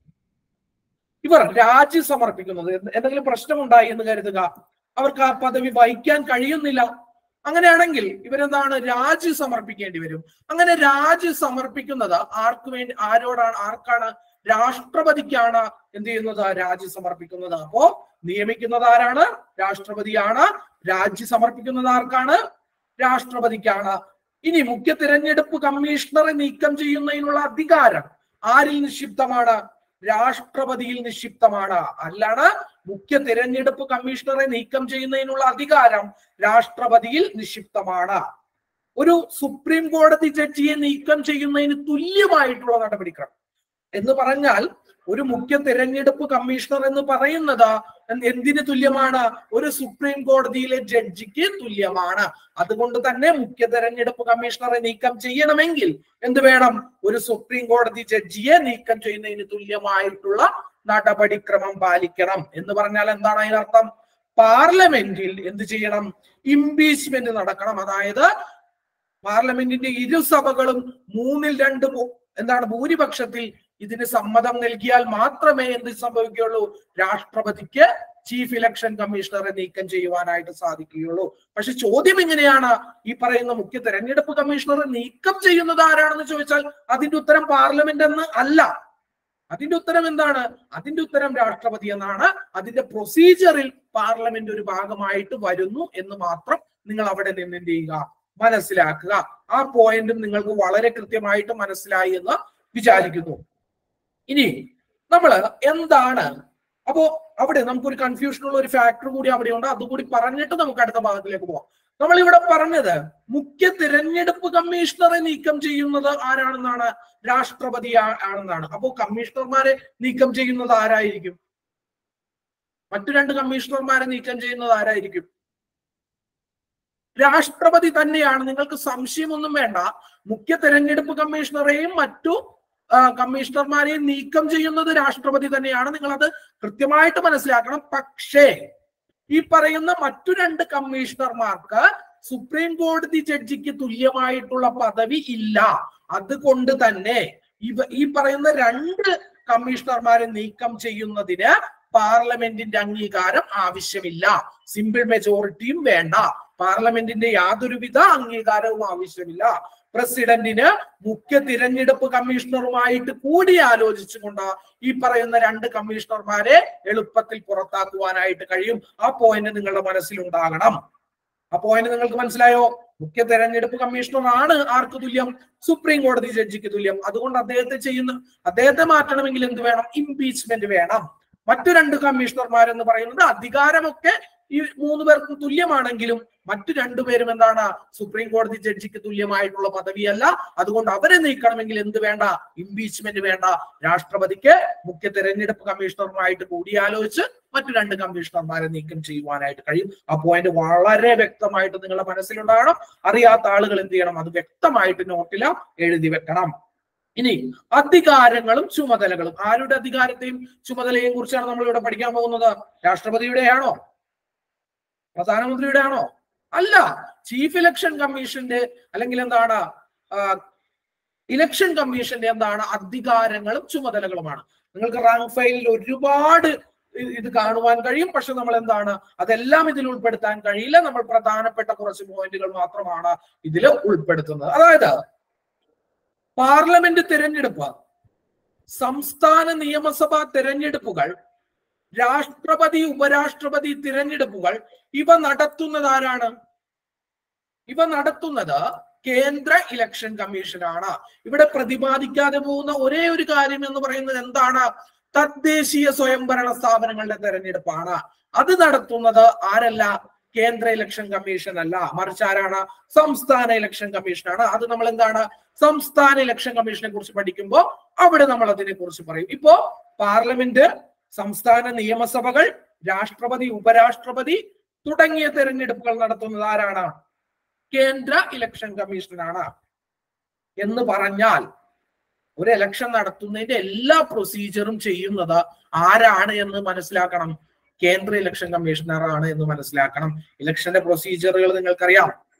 ഇവർ രാജി സമർപ്പിക്കുന്നത് എന്ത് എന്തെങ്കിലും പ്രശ്നമുണ്ടായി എന്ന് കരുതുക അവർക്ക് ആ പദവി വഹിക്കാൻ കഴിയുന്നില്ല അങ്ങനെയാണെങ്കിൽ ഇവരെന്താണ് രാജി സമർപ്പിക്കേണ്ടി വരും അങ്ങനെ രാജി സമർപ്പിക്കുന്നത് ആർക്ക് വേണ്ടി ആരോടാണ് ആർക്കാണ് രാഷ്ട്രപതിക്കാണ് എന്ത് ചെയ്യുന്നത് രാജി സമർപ്പിക്കുന്നത് അപ്പോ നിയമിക്കുന്നത് ആരാണ് രാഷ്ട്രപതിയാണ് രാജി സമർപ്പിക്കുന്നത് ആർക്കാണ് രാഷ്ട്രപതിക്കാണ് ഇനി മുഖ്യ തിരഞ്ഞെടുപ്പ് കമ്മീഷണറെ നീക്കം ചെയ്യുന്നതിനുള്ള അധികാരം ആരിൽ നിക്ഷിപ്തമാണ് രാഷ്ട്രപതിയിൽ നിക്ഷിപ്തമാണ് അല്ലാണ് മുഖ്യ തിരഞ്ഞെടുപ്പ് കമ്മീഷണറെ നീക്കം ചെയ്യുന്നതിനുള്ള അധികാരം രാഷ്ട്രപതിയിൽ നിക്ഷിപ്തമാണ് ഒരു സുപ്രീം കോടതി ജഡ്ജിയെ നീക്കം ചെയ്യുന്നതിന് തുല്യമായിട്ടുള്ള നടപടിക്രമം എന്ന് പറഞ്ഞാൽ ഒരു മുഖ്യ തിരഞ്ഞെടുപ്പ് കമ്മീഷണർ എന്ന് പറയുന്നത് എന്ത് എന്തിന് തുല്യമാണ് ഒരു സുപ്രീം കോടതിയിലെ ജഡ്ജിക്ക് തുല്യമാണ് അതുകൊണ്ട് തന്നെ മുഖ്യ തെരഞ്ഞെടുപ്പ് കമ്മീഷണറെ നീക്കം ചെയ്യണമെങ്കിൽ എന്ത് വേണം ഒരു സുപ്രീം കോടതി ജഡ്ജിയെ നീക്കം ചെയ്യുന്നതിന് തുല്യമായിട്ടുള്ള നടപടിക്രമം പാലിക്കണം എന്ന് പറഞ്ഞാൽ എന്താണ് അതിനർത്ഥം പാർലമെന്റിൽ എന്ത് ചെയ്യണം ഇംപീച്ച്മെന്റ് നടക്കണം അതായത് പാർലമെന്റിന്റെ ഇരുസഭകളും മൂന്നിൽ രണ്ട് ഭൂ- എന്താണ് ഭൂരിപക്ഷത്തിൽ ഇതിന് സമ്മതം നൽകിയാൽ മാത്രമേ എന്ത് സംഭവിക്കുകയുള്ളൂ രാഷ്ട്രപതിക്ക് ചീഫ് ഇലക്ഷൻ കമ്മീഷണറെ നീക്കം ചെയ്യുവാനായിട്ട് സാധിക്കുകയുള്ളൂ പക്ഷെ ചോദ്യം എങ്ങനെയാണ് ഈ പറയുന്ന മുഖ്യ തെരഞ്ഞെടുപ്പ് കമ്മീഷണറെ നീക്കം ചെയ്യുന്നത് ആരാണെന്ന് ചോദിച്ചാൽ അതിന്റെ ഉത്തരം പാർലമെന്റ് എന്ന് അല്ല അതിന്റെ ഉത്തരം എന്താണ് അതിന്റെ ഉത്തരം രാഷ്ട്രപതി എന്നാണ് അതിന്റെ പ്രൊസീജിയറിൽ പാർലമെന്റ് ഒരു ഭാഗമായിട്ട് വരുന്നു എന്ന് മാത്രം നിങ്ങൾ അവിടെ നിന്ന് എന്ത് ചെയ്യുക മനസ്സിലാക്കുക ആ പോയിന്റും നിങ്ങൾക്ക് വളരെ കൃത്യമായിട്ട് മനസ്സിലായി എന്ന് വിചാരിക്കുന്നു ഇനി നമ്മൾ എന്താണ് അപ്പോ അവിടെ നമുക്കൊരു കൺഫ്യൂഷൻ ഉള്ള ഒരു ഫാക്ടർ കൂടി അവിടെ ഉണ്ട് അതുകൂടി പറഞ്ഞിട്ട് നമുക്ക് അടുത്ത ഭാഗത്തിലേക്ക് പോവാം നമ്മൾ ഇവിടെ പറഞ്ഞത് മുഖ്യ തിരഞ്ഞെടുപ്പ് കമ്മീഷണറെ നീക്കം ചെയ്യുന്നത് ആരാണെന്നാണ് രാഷ്ട്രപതി ആ- ആണെന്നാണ് അപ്പോ കമ്മീഷണർമാരെ നീക്കം ചെയ്യുന്നത് ആരായിരിക്കും മറ്റു രണ്ട് കമ്മീഷണർമാരെ നീക്കം ചെയ്യുന്നത് ആരായിരിക്കും രാഷ്ട്രപതി തന്നെയാണ് നിങ്ങൾക്ക് സംശയമൊന്നും വേണ്ട മുഖ്യ തെരഞ്ഞെടുപ്പ് കമ്മീഷണറെയും മറ്റു ആ, കമ്മീഷണർമാരെയും നീക്കം ചെയ്യുന്നത് രാഷ്ട്രപതി തന്നെയാണ് നിങ്ങൾ അത് കൃത്യമായിട്ട് മനസ്സിലാക്കണം പക്ഷേ ഈ പറയുന്ന മറ്റു രണ്ട് കമ്മീഷണർമാർക്ക് സുപ്രീം കോടതി ജഡ്ജിക്ക് തുല്യമായിട്ടുള്ള പദവി ഇല്ല അതുകൊണ്ട് തന്നെ ഇവ ഈ പറയുന്ന രണ്ട് കമ്മീഷണർമാരെ നീക്കം ചെയ്യുന്നതിന് പാർലമെന്റിന്റെ അംഗീകാരം ആവശ്യമില്ല സിമ്പിൾ മെജോറിറ്റിയും വേണ്ട പാർലമെന്റിന്റെ യാതൊരുവിധ അംഗീകാരവും ആവശ്യമില്ല പ്രസിഡന്റിന് മുഖ്യ തിരഞ്ഞെടുപ്പ് കമ്മീഷണറുമായിട്ട് കൂടി ആലോചിച്ചുകൊണ്ട് ഈ പറയുന്ന രണ്ട് കമ്മീഷണർമാരെ എളുപ്പത്തിൽ പുറത്താക്കുവാനായിട്ട് കഴിയും ആ പോയിന്റ് നിങ്ങളുടെ മനസ്സിലുണ്ടാകണം ആ പോയിന്റ് നിങ്ങൾക്ക് മനസ്സിലായോ മുഖ്യ തെരഞ്ഞെടുപ്പ് കമ്മീഷണർ ആണ് ആർക്ക് തുല്യം സുപ്രീം കോടതി ജഡ്ജിക്ക് തുല്യം അതുകൊണ്ട് അദ്ദേഹത്തെ ചെയ്യുന്ന അദ്ദേഹത്തെ മാറ്റണമെങ്കിൽ എന്ത് വേണം ഇംപീച്ച്മെന്റ് വേണം മറ്റു രണ്ട് കമ്മീഷണർമാർ എന്ന് പറയുന്നത് അധികാരമൊക്കെ ഈ മൂന്ന് പേർക്കും തുല്യമാണെങ്കിലും മറ്റു രണ്ടുപേരും എന്താണ് സുപ്രീം കോടതി ജഡ്ജിക്ക് തുല്യമായിട്ടുള്ള പദവിയല്ല അതുകൊണ്ട് അവരെ നീക്കണമെങ്കിൽ എന്ത് വേണ്ട ഇംപീച്ച്മെന്റ് വേണ്ട രാഷ്ട്രപതിക്ക് മുഖ്യ തെരഞ്ഞെടുപ്പ് കമ്മീഷണറുമായിട്ട് കൂടിയാലോചിച്ച് മറ്റു രണ്ട് കമ്മീഷണർമാരെ നീക്കം ചെയ്യുവാനായിട്ട് കഴിയും ആ പോയിന്റ് വളരെ വ്യക്തമായിട്ട് നിങ്ങളുടെ മനസ്സിലുണ്ടാകണം അറിയാത്ത ആളുകൾ എന്ത് ചെയ്യണം അത് വ്യക്തമായിട്ട് നോട്ടില എഴുതി വെക്കണം ഇനി അധികാരങ്ങളും ചുമതലകളും ആരുടെ അധികാരത്തെയും ചുമതലയെയും കുറിച്ചാണ് നമ്മൾ ഇവിടെ പഠിക്കാൻ പോകുന്നത് രാഷ്ട്രപതിയുടെയാണോ പ്രധാനമന്ത്രിയുടെ ആണോ അല്ല ചീഫ് ഇലക്ഷൻ കമ്മീഷന്റെ അല്ലെങ്കിൽ എന്താണ് ഇലക്ഷൻ കമ്മീഷന്റെ എന്താണ് അധികാരങ്ങളും ചുമതലകളുമാണ് നിങ്ങൾക്ക് റാങ്ക് ഫയലിൽ ഒരുപാട് ഇ- ഇത് കാണുവാൻ കഴിയും പക്ഷെ നമ്മൾ എന്താണ് അതെല്ലാം ഇതിൽ ഉൾപ്പെടുത്താൻ കഴിയില്ല നമ്മൾ പ്രധാനപ്പെട്ട കുറച്ച് പോയിന്റുകൾ മാത്രമാണ് ഇതിൽ ഉൾപ്പെടുത്തുന്നത് അതായത് പാർലമെന്റ് തിരഞ്ഞെടുപ്പ് സംസ്ഥാന നിയമസഭാ തിരഞ്ഞെടുപ്പുകൾ രാഷ്ട്രപതി ഉപരാഷ്ട്രപതി തിരഞ്ഞെടുപ്പുകൾ ഇവ നടത്തുന്നത് ആരാണ് ഇവ നടത്തുന്നത് കേന്ദ്ര ഇലക്ഷൻ കമ്മീഷനാണ് ഇവിടെ പ്രതിപാദിക്കാതെ പോകുന്ന ഒരേ ഒരു കാര്യം എന്ന് പറയുന്നത് എന്താണ് തദ്ദേശീയ സ്വയംഭരണ സ്ഥാപനങ്ങളുടെ തെരഞ്ഞെടുപ്പാണ് അത് നടത്തുന്നത് ആരല്ല കേന്ദ്ര ഇലക്ഷൻ കമ്മീഷൻ അല്ല മറിച്ച് ആരാണ് സംസ്ഥാന ഇലക്ഷൻ കമ്മീഷനാണ് അത് നമ്മൾ എന്താണ് സംസ്ഥാന ഇലക്ഷൻ കമ്മീഷനെ കുറിച്ച് പഠിക്കുമ്പോൾ അവിടെ നമ്മൾ അതിനെ കുറിച്ച് പറയും ഇപ്പോ പാർലമെന്റ് സംസ്ഥാന നിയമസഭകൾ രാഷ്ട്രപതി ഉപരാഷ്ട്രപതി തുടങ്ങിയ തെരഞ്ഞെടുപ്പുകൾ നടത്തുന്നത് ആരാണ് കേന്ദ്ര ഇലക്ഷൻ കമ്മീഷനാണ് എന്ന് പറഞ്ഞാൽ ഒരു ഇലക്ഷൻ നടത്തുന്നതിന്റെ എല്ലാ പ്രൊസീജിയറും ചെയ്യുന്നത് ആരാണ് എന്ന് മനസ്സിലാക്കണം കേന്ദ്ര ഇലക്ഷൻ കമ്മീഷണർ ആണ് എന്ന് മനസ്സിലാക്കണം ഇലക്ഷന്റെ പ്രൊസീജിയറുകൾ നിങ്ങൾക്കറിയാം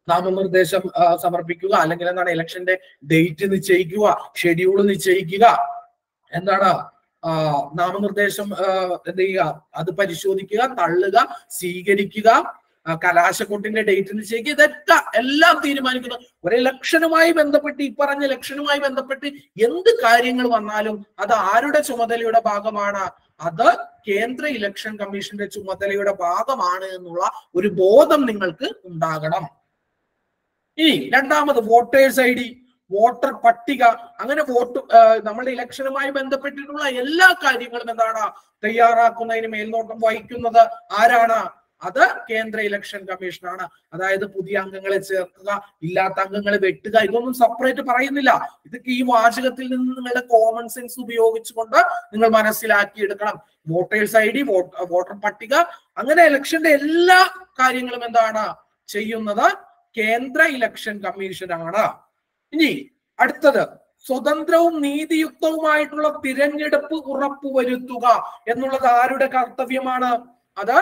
നാമനിർദ്ദേശം ആ, സമർപ്പിക്കുക അല്ലെങ്കിൽ എന്താണ് ഇലക്ഷന്റെ ഡേറ്റ് നിശ്ചയിക്കുക ഷെഡ്യൂൾ നിശ്ചയിക്കുക എന്താണ് ആ, നാമനിർദ്ദേശം ആ, എന്ത് ചെയ്യുക അത് പരിശോധിക്കുക തള്ളുക സ്വീകരിക്കുക ആ, കലാശക്കൊട്ടിന്റെ ഡേറ്റ് നിശ്ചയിക്കുക ഇതൊക്കെ എല്ലാം തീരുമാനിക്കുന്നു ഒരു ഇലക്ഷനുമായി ബന്ധപ്പെട്ട് ഈ പറഞ്ഞ ഇലക്ഷനുമായി ബന്ധപ്പെട്ട് എന്ത് കാര്യങ്ങൾ വന്നാലും അത് ആരുടെ ചുമതലയുടെ ഭാഗമാണ് അത് കേന്ദ്ര ഇലക്ഷൻ കമ്മീഷന്റെ ചുമതലയുടെ ഭാഗമാണ് എന്നുള്ള ഒരു ബോധം നിങ്ങൾക്ക് ഉണ്ടാകണം ഇനി രണ്ടാമത് വോട്ടേഴ്സ് ഐ ഡി വോട്ടർ പട്ടിക അങ്ങനെ വോട്ട് ആ, നമ്മുടെ ഇലക്ഷനുമായി ബന്ധപ്പെട്ടിട്ടുള്ള എല്ലാ കാര്യങ്ങളും എന്താണ് തയ്യാറാക്കുന്നതിന് മേൽനോട്ടം വഹിക്കുന്നത് ആരാണ് അത് കേന്ദ്ര ഇലക്ഷൻ കമ്മീഷനാണ് അതായത് പുതിയ അംഗങ്ങളെ ചേർക്കുക ഇല്ലാത്ത അംഗങ്ങളെ വെട്ടുക ഇതൊന്നും സെപ്പറേറ്റ് പറയുന്നില്ല ഇതൊക്കെ ഈ വാചകത്തിൽ നിന്ന് നിങ്ങളുടെ കോമൺ സെൻസ് ഉപയോഗിച്ചുകൊണ്ട് നിങ്ങൾ മനസ്സിലാക്കിയെടുക്കണം വോട്ടേഴ്സ് ഐ ഡി വോട്ടർ പട്ടിക അങ്ങനെ ഇലക്ഷന്റെ എല്ലാ കാര്യങ്ങളും എന്താണ് ചെയ്യുന്നത് കേന്ദ്ര ഇലക്ഷൻ കമ്മീഷനാണ് ഇനി അടുത്തത് സ്വതന്ത്രവും നീതിയുക്തവുമായിട്ടുള്ള തിരഞ്ഞെടുപ്പ് ഉറപ്പുവരുത്തുക എന്നുള്ളത് ആരുടെ കർത്തവ്യമാണ് അത്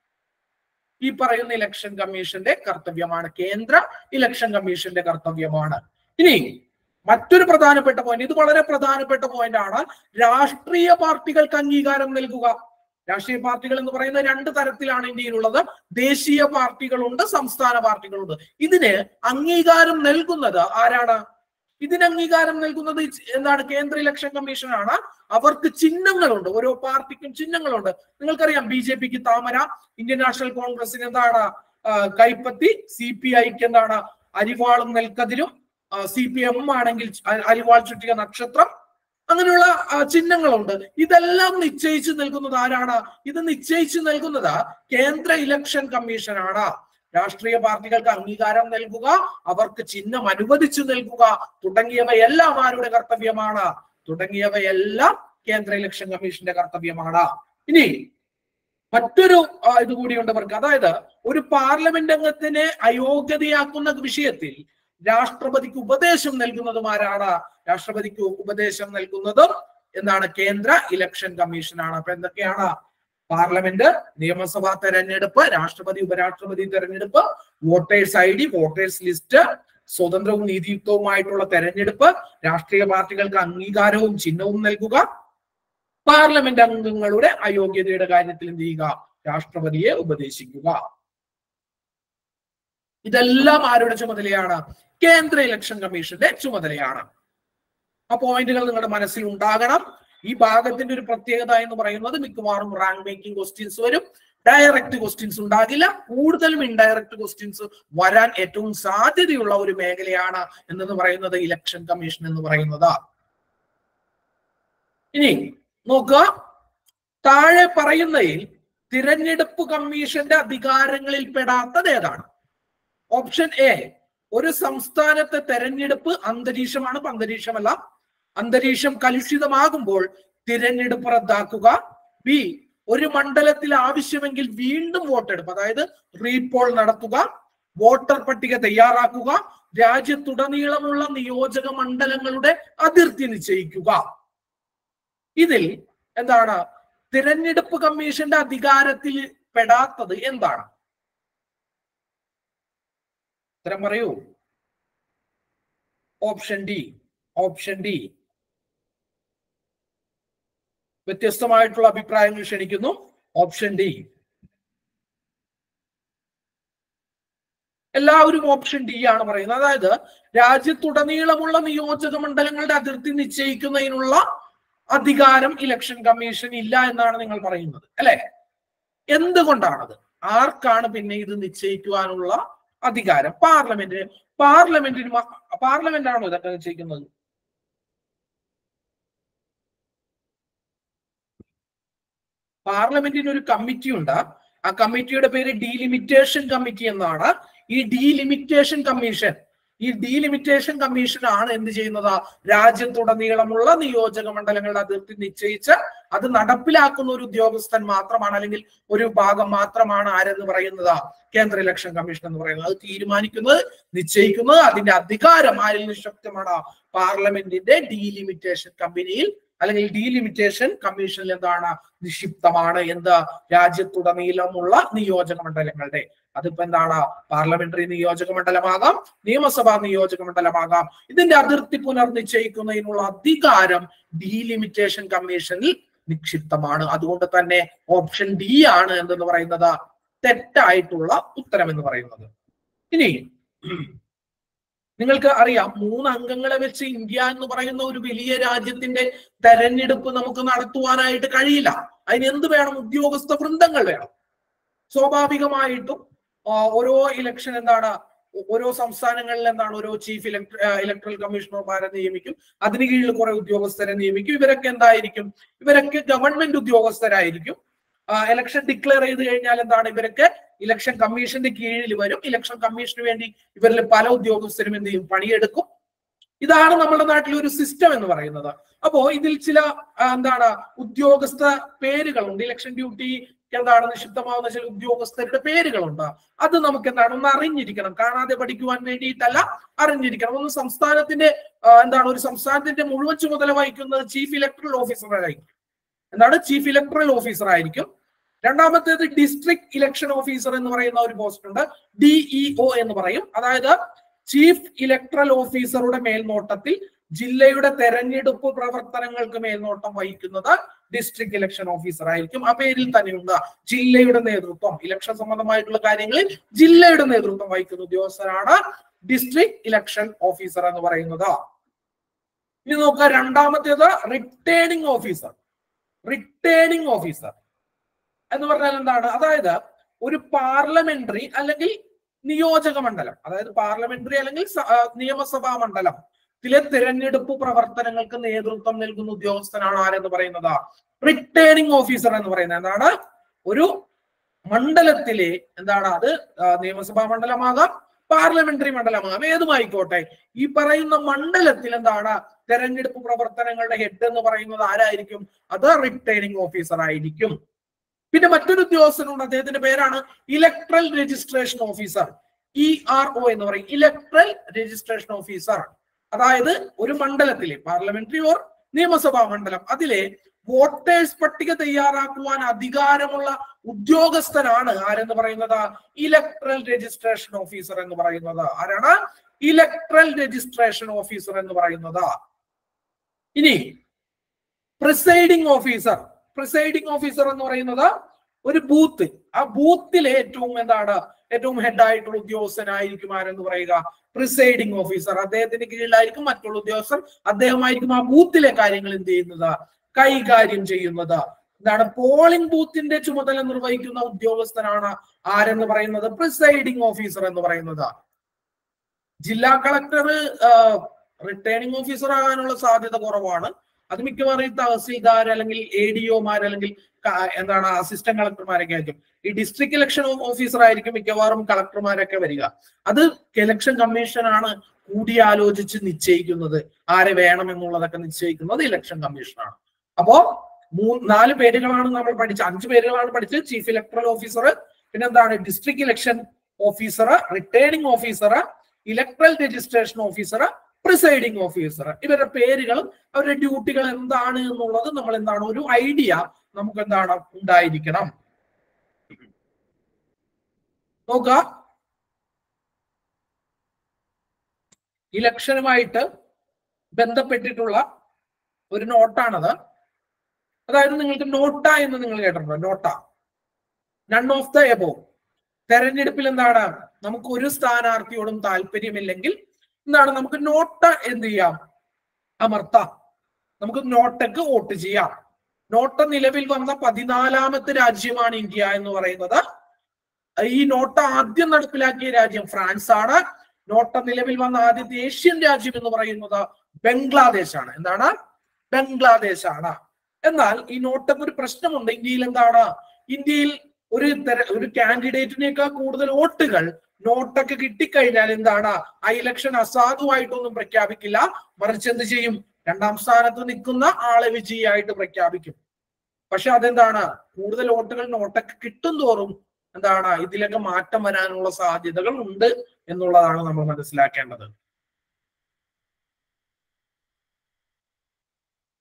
ഈ പറയുന്ന ഇലക്ഷൻ കമ്മീഷന്റെ കർത്തവ്യമാണ് കേന്ദ്ര ഇലക്ഷൻ കമ്മീഷന്റെ കർത്തവ്യമാണ് ഇനി മറ്റൊരു പ്രധാനപ്പെട്ട പോയിന്റ് ഇത് വളരെ പ്രധാനപ്പെട്ട പോയിന്റ് ആണ് രാഷ്ട്രീയ പാർട്ടികൾക്ക് അംഗീകാരം നൽകുക രാഷ്ട്രീയ പാർട്ടികൾ എന്ന് പറയുന്ന രണ്ട് തരത്തിലാണ് ഇന്ത്യയിലുള്ളത് ദേശീയ പാർട്ടികളുണ്ട് സംസ്ഥാന പാർട്ടികളുണ്ട് ഇതിന് അംഗീകാരം നൽകുന്നത് ആരാണ് ഇതിന് അംഗീകാരം നൽകുന്നത് ഈ ചി- എന്താണ് കേന്ദ്ര ഇലക്ഷൻ കമ്മീഷനാണ് അവർക്ക് ചിഹ്നങ്ങളുണ്ട് ഓരോ പാർട്ടിക്കും ചിഹ്നങ്ങളുണ്ട് നിങ്ങൾക്കറിയാം ബി ജെ പിക്ക് താമര ഇന്ത്യൻ നാഷണൽ കോൺഗ്രസിന് എന്താണ് ആ, കൈപ്പത്തി സി പി ഐക്ക് എന്താണ് അരിവാളും നെൽക്കതിരും സി പി എം ആണെങ്കിൽ അ- അരിവാൾ ചുറ്റിക നക്ഷത്രം അങ്ങനെയുള്ള ആ, ചിഹ്നങ്ങളുണ്ട് ഇതെല്ലാം നിശ്ചയിച്ചു നൽകുന്നത് ആരാണ് ഇത് നിശ്ചയിച്ചു നൽകുന്നത് കേന്ദ്ര ഇലക്ഷൻ കമ്മീഷനാണ് രാഷ്ട്രീയ പാർട്ടികൾക്ക് അംഗീകാരം നൽകുക അവർക്ക് ചിഹ്നം അനുവദിച്ചു നൽകുക തുടങ്ങിയവയെല്ലാം ആരുടെ കർത്തവ്യമാണ് തുടങ്ങിയവയെല്ലാം കേന്ദ്ര ഇലക്ഷൻ കമ്മീഷന്റെ കർത്തവ്യമാണ് ഇനി മറ്റൊരു ആ, ഇത് കൂടിയുണ്ട് അവർക്ക് അതായത് ഒരു പാർലമെന്റ് അംഗത്തിനെ അയോഗ്യതയാക്കുന്ന വിഷയത്തിൽ രാഷ്ട്രപതിക്ക് ഉപദേശം നൽകുന്നതും ആരാണ് രാഷ്ട്രപതിക്ക് ഉപദേശം നൽകുന്നതും എന്താണ് കേന്ദ്ര ഇലക്ഷൻ കമ്മീഷനാണ് അപ്പൊ എന്തൊക്കെയാണ് പാർലമെന്റ് നിയമസഭാ തെരഞ്ഞെടുപ്പ് രാഷ്ട്രപതി ഉപരാഷ്ട്രപതി തെരഞ്ഞെടുപ്പ് voters I D voters list സ്വതന്ത്രവും നീതിയുക്തവുമായിട്ടുള്ള തെരഞ്ഞെടുപ്പ് രാഷ്ട്രീയ പാർട്ടികൾക്ക് അംഗീകാരവും ചിഹ്നവും നൽകുക പാർലമെന്റ് അംഗങ്ങളുടെ അയോഗ്യതയുടെ കാര്യത്തിൽ എന്ത് ചെയ്യുക രാഷ്ട്രപതിയെ ഉപദേശിക്കുക ഇതെല്ലാം ആരുടെ ചുമതലയാണ് കേന്ദ്ര ഇലക്ഷൻ കമ്മീഷന്റെ ചുമതലയാണ് ആ പോയിന്റുകൾ നിങ്ങളുടെ മനസ്സിൽ ഉണ്ടാകണം ഈ ഭാഗത്തിന്റെ ഒരു പ്രത്യേകത എന്ന് പറയുന്നത് മിക്കവാറും റാങ്ക് മേക്കിംഗ് ക്വസ്റ്റ്യൻസ് വരും ഡയറക്റ്റ് ക്വസ്റ്റ്യൻസ് ഉണ്ടാകില്ല കൂടുതലും ഇൻഡയറക്റ്റ് ക്വസ്റ്റ്യൻസ് വരാൻ ഏറ്റവും സാധ്യതയുള്ള ഒരു മേഖലയാണ് എന്നത് പറയുന്നത് ഇലക്ഷൻ കമ്മീഷൻ എന്ന് പറയുന്നത് ഇനി നോക്കുക താഴെ പറയുന്നതിൽ തിരഞ്ഞെടുപ്പ് കമ്മീഷന്റെ അധികാരങ്ങളിൽ പെടാത്തത് ഏതാണ് ഓപ്ഷൻ എ ഒരു സംസ്ഥാനത്തെ തെരഞ്ഞെടുപ്പ് അന്തരീക്ഷമാണ് ഇപ്പൊ അന്തരീക്ഷമല്ല അന്തരീക്ഷം കലുഷിതമാകുമ്പോൾ തിരഞ്ഞെടുപ്പ് റദ്ദാക്കുക ബി ഒരു മണ്ഡലത്തിൽ ആവശ്യമെങ്കിൽ വീണ്ടും വോട്ടെടുപ്പ് അതായത് റീപോൾ നടത്തുക വോട്ടർ പട്ടിക തയ്യാറാക്കുക രാജ്യത്തുടനീളമുള്ള നിയോജക മണ്ഡലങ്ങളുടെ അതിർത്തി നിശ്ചയിക്കുക ഇതിൽ എന്താണ് തിരഞ്ഞെടുപ്പ് കമ്മീഷന്റെ അധികാരത്തിൽ പെടാത്തത് എന്താണ് ഉത്തരം പറയൂ ഓപ്ഷൻ ഡി ഓപ്ഷൻ ഡി വ്യത്യസ്തമായിട്ടുള്ള അഭിപ്രായങ്ങൾ ക്ഷണിക്കുന്നു ഓപ്ഷൻ ഡി എല്ലാവരും ഓപ്ഷൻ ഡി ആണ് പറയുന്നത് അതായത് രാജ്യത്തുടനീളമുള്ള നിയോജക മണ്ഡലങ്ങളുടെ അതിർത്തി നിശ്ചയിക്കുന്നതിനുള്ള അധികാരം ഇലക്ഷൻ കമ്മീഷൻ ഇല്ല എന്നാണ് നിങ്ങൾ പറയുന്നത് അല്ലെ എന്തുകൊണ്ടാണത് ആർക്കാണ് പിന്നെ ഇത് നിശ്ചയിക്കുവാനുള്ള അധികാരം പാർലമെന്റിന് പാർലമെന്റിന് പാർലമെന്റ് ആണോ ഇതൊക്കെ നിശ്ചയിക്കുന്നത് പാർലമെന്റിന് ഒരു കമ്മിറ്റി ഉണ്ട് ആ കമ്മിറ്റിയുടെ പേര് ഡീലിമിറ്റേഷൻ കമ്മിറ്റി എന്നാണ് ഈ ഡീലിമിറ്റേഷൻ കമ്മീഷൻ ഈ ഡീലിമിറ്റേഷൻ കമ്മീഷൻ ആണ് എന്ത് ചെയ്യുന്നത് രാജ്യത്തുടനീളമുള്ള നിയോജക മണ്ഡലങ്ങളുടെ അതിർത്തി നിശ്ചയിച്ച് അത് നടപ്പിലാക്കുന്ന ഒരു ഉദ്യോഗസ്ഥൻ മാത്രമാണ് അല്ലെങ്കിൽ ഒരു ഭാഗം മാത്രമാണ് ആരെന്ന് പറയുന്നത് കേന്ദ്ര ഇലക്ഷൻ കമ്മീഷൻ എന്ന് പറയുന്നത് അത് തീരുമാനിക്കുന്നത് നിശ്ചയിക്കുന്നത് അതിന്റെ അധികാരം ആരിൽ നിശക്തമാണ് പാർലമെന്റിന്റെ ഡീലിമിറ്റേഷൻ കമ്പനിയിൽ അല്ലെങ്കിൽ ഡീലിമിറ്റേഷൻ കമ്മീഷനിൽ എന്താണ് നിക്ഷിപ്തമാണ് എന്ത് രാജ്യത്തുടനീളമുള്ള നിയോജക മണ്ഡലങ്ങളുടെ അതിപ്പോ എന്താണ് പാർലമെന്ററി നിയോജക മണ്ഡലമാകാം നിയമസഭാ നിയോജക മണ്ഡലമാകാം ഇതിന്റെ അതിർത്തി പുനർനിശ്ചയിക്കുന്നതിനുള്ള അധികാരം ഡീലിമിറ്റേഷൻ കമ്മീഷനിൽ നിക്ഷിപ്തമാണ് അതുകൊണ്ട് തന്നെ ഓപ്ഷൻ ഡി ആണ് എന്തെന്ന് പറയുന്നത് തെറ്റായിട്ടുള്ള ഉത്തരം എന്ന് പറയുന്നത് ഇനി നിങ്ങൾക്ക് അറിയാം മൂന്ന് അംഗങ്ങളെ വെച്ച് ഇന്ത്യ എന്ന് പറയുന്ന ഒരു വലിയ രാജ്യത്തിന്റെ തെരഞ്ഞെടുപ്പ് നമുക്ക് നടത്തുവാനായിട്ട് കഴിയില്ല അതിന് എന്ത് വേണം ഉദ്യോഗസ്ഥ വൃന്ദങ്ങൾ വേണം സ്വാഭാവികമായിട്ടും ആ, ഓരോ ഇലക്ഷൻ എന്താണ് ഓരോ സംസ്ഥാനങ്ങളിൽ എന്താണ് ഓരോ ചീഫ് ഇലക്ട്ര ഇലക്ട്രൽ കമ്മീഷണർമാരെ നിയമിക്കും അതിന് കീഴിൽ കുറെ ഉദ്യോഗസ്ഥരെ നിയമിക്കും ഇവരൊക്കെ എന്തായിരിക്കും ഇവരൊക്കെ ഗവൺമെന്റ് ഉദ്യോഗസ്ഥരായിരിക്കും ഇലക്ഷൻ ഡിക്ലെയർ ചെയ്ത് കഴിഞ്ഞാൽ എന്താണ് ഇവരൊക്കെ ഇലക്ഷൻ കമ്മീഷന്റെ കീഴിൽ വരും ഇലക്ഷൻ കമ്മീഷന് വേണ്ടി ഇവരിൽ പല ഉദ്യോഗസ്ഥരും എന്ത് ചെയ്യും പണിയെടുക്കും ഇതാണ് നമ്മുടെ നാട്ടിലെ ഒരു സിസ്റ്റം എന്ന് പറയുന്നത് അപ്പോ ഇതിൽ ചില ആ, എന്താണ് ഉദ്യോഗസ്ഥ പേരുകളുണ്ട് ഇലക്ഷൻ ഡ്യൂട്ടി എന്താണ് നിഷിദ്ധമാവുന്ന ചില ഉദ്യോഗസ്ഥരുടെ പേരുകളുണ്ട് അത് നമുക്ക് എന്താണ് ഒന്ന് അറിഞ്ഞിരിക്കണം കാണാതെ പഠിക്കുവാൻ വേണ്ടിയിട്ടല്ല അറിഞ്ഞിരിക്കണം ഒന്ന് സംസ്ഥാനത്തിന്റെ ആ, എന്താണ് ഒരു സംസ്ഥാനത്തിന്റെ മുഴുവൻ ചുമതല വഹിക്കുന്നത് ചീഫ് ഇലക്ട്രൽ ഓഫീസർ ആയിരിക്കും എന്താണ് ചീഫ് ഇലക്ട്രൽ ഓഫീസർ ആയിരിക്കും രണ്ടാമത്തേത് ഡിസ്ട്രിക്ട് ഇലക്ഷൻ ഓഫീസർ എന്ന് പറയുന്ന ഒരു പോസ്റ്റ് ഉണ്ട് ഡിഇഒ എന്ന് പറയും അതായത് ചീഫ് ഇലക്ട്രൽ ഓഫീസറുടെ മേൽനോട്ടത്തിൽ ജില്ലയുടെ തെരഞ്ഞെടുപ്പ് പ്രവർത്തനങ്ങൾക്ക് മേൽനോട്ടം വഹിക്കുന്നത് ഡിസ്ട്രിക്ട് ഇലക്ഷൻ ഓഫീസർ ആയിരിക്കും ആ പേരിൽ തന്നെയുണ്ട് ജില്ലയുടെ നേതൃത്വം ഇലക്ഷൻ സംബന്ധമായിട്ടുള്ള കാര്യങ്ങളിൽ ജില്ലയുടെ നേതൃത്വം വഹിക്കുന്ന ഉദ്യോഗസ്ഥരാണ് ഡിസ്ട്രിക്ട് ഇലക്ഷൻ ഓഫീസർ എന്ന് പറയുന്നത് ഇനി നോക്കുക രണ്ടാമത്തേത് റിട്ടേണിംഗ് ഓഫീസർ റിട്ടേണിംഗ് ഓഫീസർ എന്ന് പറഞ്ഞാൽ എന്താണ് അതായത് ഒരു പാർലമെന്ററി അല്ലെങ്കിൽ നിയോജക മണ്ഡലം അതായത് പാർലമെന്ററി അല്ലെങ്കിൽ സ- ആ, നിയമസഭാ മണ്ഡലം ത്തിലെ തിരഞ്ഞെടുപ്പ് പ്രവർത്തനങ്ങൾക്ക് നേതൃത്വം നൽകുന്ന ഉദ്യോഗസ്ഥനാണ് ആരെന്ന് പറയുന്നത് റിട്ടേണിംഗ് ഓഫീസർ എന്ന് പറയുന്നത് എന്താണ് ഒരു മണ്ഡലത്തിലെ എന്താണ് അത് ആ, നിയമസഭാ മണ്ഡലമാകാം പാർലമെന്ററി മണ്ഡലമാകാം ഏതുമായിക്കോട്ടെ ഈ പറയുന്ന മണ്ഡലത്തിൽ എന്താണ് തെരഞ്ഞെടുപ്പ് പ്രവർത്തനങ്ങളുടെ ഹെഡ് എന്ന് പറയുന്നത് ആരായിരിക്കും അത് റിട്ടേണിംഗ് ഓഫീസർ ആയിരിക്കും പിന്നെ മറ്റൊരു ഉദ്യോഗസ്ഥനുണ്ട് അദ്ദേഹത്തിന്റെ പേരാണ് electoral registration officer E R O എന്ന് പറയും ഇലക്ട്രൽ രജിസ്ട്രേഷൻ ഓഫീസർ അതായത് ഒരു മണ്ഡലത്തിലെ പാർലമെന്ററി ഓർ നിയമസഭാ മണ്ഡലം അതിലെ വോട്ടേഴ്സ് പട്ടിക തയ്യാറാക്കുവാൻ അധികാരമുള്ള ഉദ്യോഗസ്ഥനാണ് ആരെന്ന് പറയുന്നത് ഇലക്ട്രൽ രജിസ്ട്രേഷൻ ഓഫീസർ എന്ന് പറയുന്നത് ആരാണ് ഇലക്ട്രൽ രജിസ്ട്രേഷൻ ഓഫീസർ എന്ന് പറയുന്നത് ഇനി പ്രിസൈഡിംഗ് ഓഫീസർ പ്രിസൈഡിംഗ് ഓഫീസർ എന്ന് പറയുന്നത് ഒരു ബൂത്ത് ആ ബൂത്തിലെ ഏറ്റവും എന്താണ് ഏറ്റവും ഹെഡ് ആയിട്ടുള്ള ഉദ്യോഗസ്ഥനായിരിക്കും ആരെന്ന് പറയുക പ്രിസൈഡിംഗ് ഓഫീസർ അദ്ദേഹത്തിന് കീഴിലായിരിക്കും മറ്റുള്ള ഉദ്യോഗസ്ഥർ അദ്ദേഹമായിരിക്കും ആ ബൂത്തിലെ കാര്യങ്ങൾ എന്ത് ചെയ്യുന്നത് കൈകാര്യം ചെയ്യുന്നത് എന്താണ് പോളിംഗ് ബൂത്തിന്റെ ചുമതല നിർവഹിക്കുന്ന ഉദ്യോഗസ്ഥനാണ് ആരെന്ന് പറയുന്നത് പ്രിസൈഡിംഗ് ഓഫീസർ എന്ന് പറയുന്നത് ജില്ലാ കളക്ടർ റിട്ടേണിംഗ് ഓഫീസർ ആകാനുള്ള സാധ്യത കുറവാണ് അത് മിക്കവാറും ഈ തഹസീൽദാർ അല്ലെങ്കിൽ എ ഡി ഒമാർ അല്ലെങ്കിൽ ക- എന്താണ് അസിസ്റ്റന്റ് കളക്ടർമാരൊക്കെ ആയിരിക്കും ഈ ഡിസ്ട്രിക്ട് ഇലക്ഷൻ ഓഫീസർ ആയിരിക്കും മിക്കവാറും കളക്ടർമാരൊക്കെ വരിക അത് ഇലക്ഷൻ കമ്മീഷനാണ് കൂടിയാലോചിച്ച് നിശ്ചയിക്കുന്നത് ആരെ വേണം എന്നുള്ളതൊക്കെ നിശ്ചയിക്കുന്നത് ഇലക്ഷൻ കമ്മീഷനാണ് അപ്പോ മൂന്ന് നാല് പേരുകളാണ് നമ്മൾ പഠിച്ചത് അഞ്ച് പേരുകളാണ് പഠിച്ചത് ചീഫ് ഇലക്ട്രൽ ഓഫീസർ പിന്നെന്താണ് district election officer returning officer electoral registration officer presiding officer ഇവരുടെ പേരുകളും അവരുടെ ഡ്യൂട്ടികൾ എന്താണ് എന്നുള്ളത് നമ്മൾ എന്താണ് ഒരു ഐഡിയ നമുക്ക് എന്താണ് ഉണ്ടായിരിക്കണം നോക്കുക ഇലക്ഷനുമായിട്ട് ബന്ധപ്പെട്ടിട്ടുള്ള ഒരു നോട്ടാണത് അതായത് നിങ്ങൾക്ക് നോട്ട എന്ന് നിങ്ങൾ കേട്ടിട്ടുണ്ടോ NOTA none of the above തെരഞ്ഞെടുപ്പിൽ എന്താണ് നമുക്ക് ഒരു സ്ഥാനാർത്ഥിയോടും താല്പര്യമില്ലെങ്കിൽ എന്താണ് നമുക്ക് നോട്ട എന്ത് ചെയ്യാം അമർത്താം നമുക്ക് നോട്ടക്ക് വോട്ട് ചെയ്യാം നോട്ട നിലവിൽ വന്ന പതിനാലാമത്തെ രാജ്യമാണ് ഇന്ത്യ എന്ന് പറയുന്നത് ഈ നോട്ട ആദ്യം നടപ്പിലാക്കിയ രാജ്യം ഫ്രാൻസ് ആണ് നോട്ട നിലവിൽ വന്ന ആദ്യത്തെ ഏഷ്യൻ രാജ്യം എന്ന് പറയുന്നത് ബംഗ്ലാദേശ് ആണ് എന്താണ് ബംഗ്ലാദേശ് ആണ് എന്നാൽ ഈ നോട്ടക്ക് ഒരു പ്രശ്നമുണ്ട് ഇന്ത്യയിൽ എന്താണ് ഇന്ത്യയിൽ ഒരു തെര- ഒരു കാൻഡിഡേറ്റിനേക്കാൾ കൂടുതൽ വോട്ടുകൾ നോട്ടൊക്കെ കിട്ടിക്കഴിഞ്ഞാൽ എന്താണ് ആ ഇലക്ഷൻ അസാധുവായിട്ടൊന്നും പ്രഖ്യാപിക്കില്ല മറിച്ച് എന്ത് ചെയ്യും രണ്ടാം സ്ഥാനത്ത് നിൽക്കുന്ന ആളെ വിജയിയായിട്ട് പ്രഖ്യാപിക്കും പക്ഷെ അതെന്താണ് കൂടുതൽ വോട്ടുകൾ നോട്ടൊക്കെ കിട്ടും തോറും എന്താണ് ഇതിലൊക്കെ മാറ്റം വരാനുള്ള സാധ്യതകൾ ഉണ്ട് എന്നുള്ളതാണ് നമ്മൾ മനസ്സിലാക്കേണ്ടത്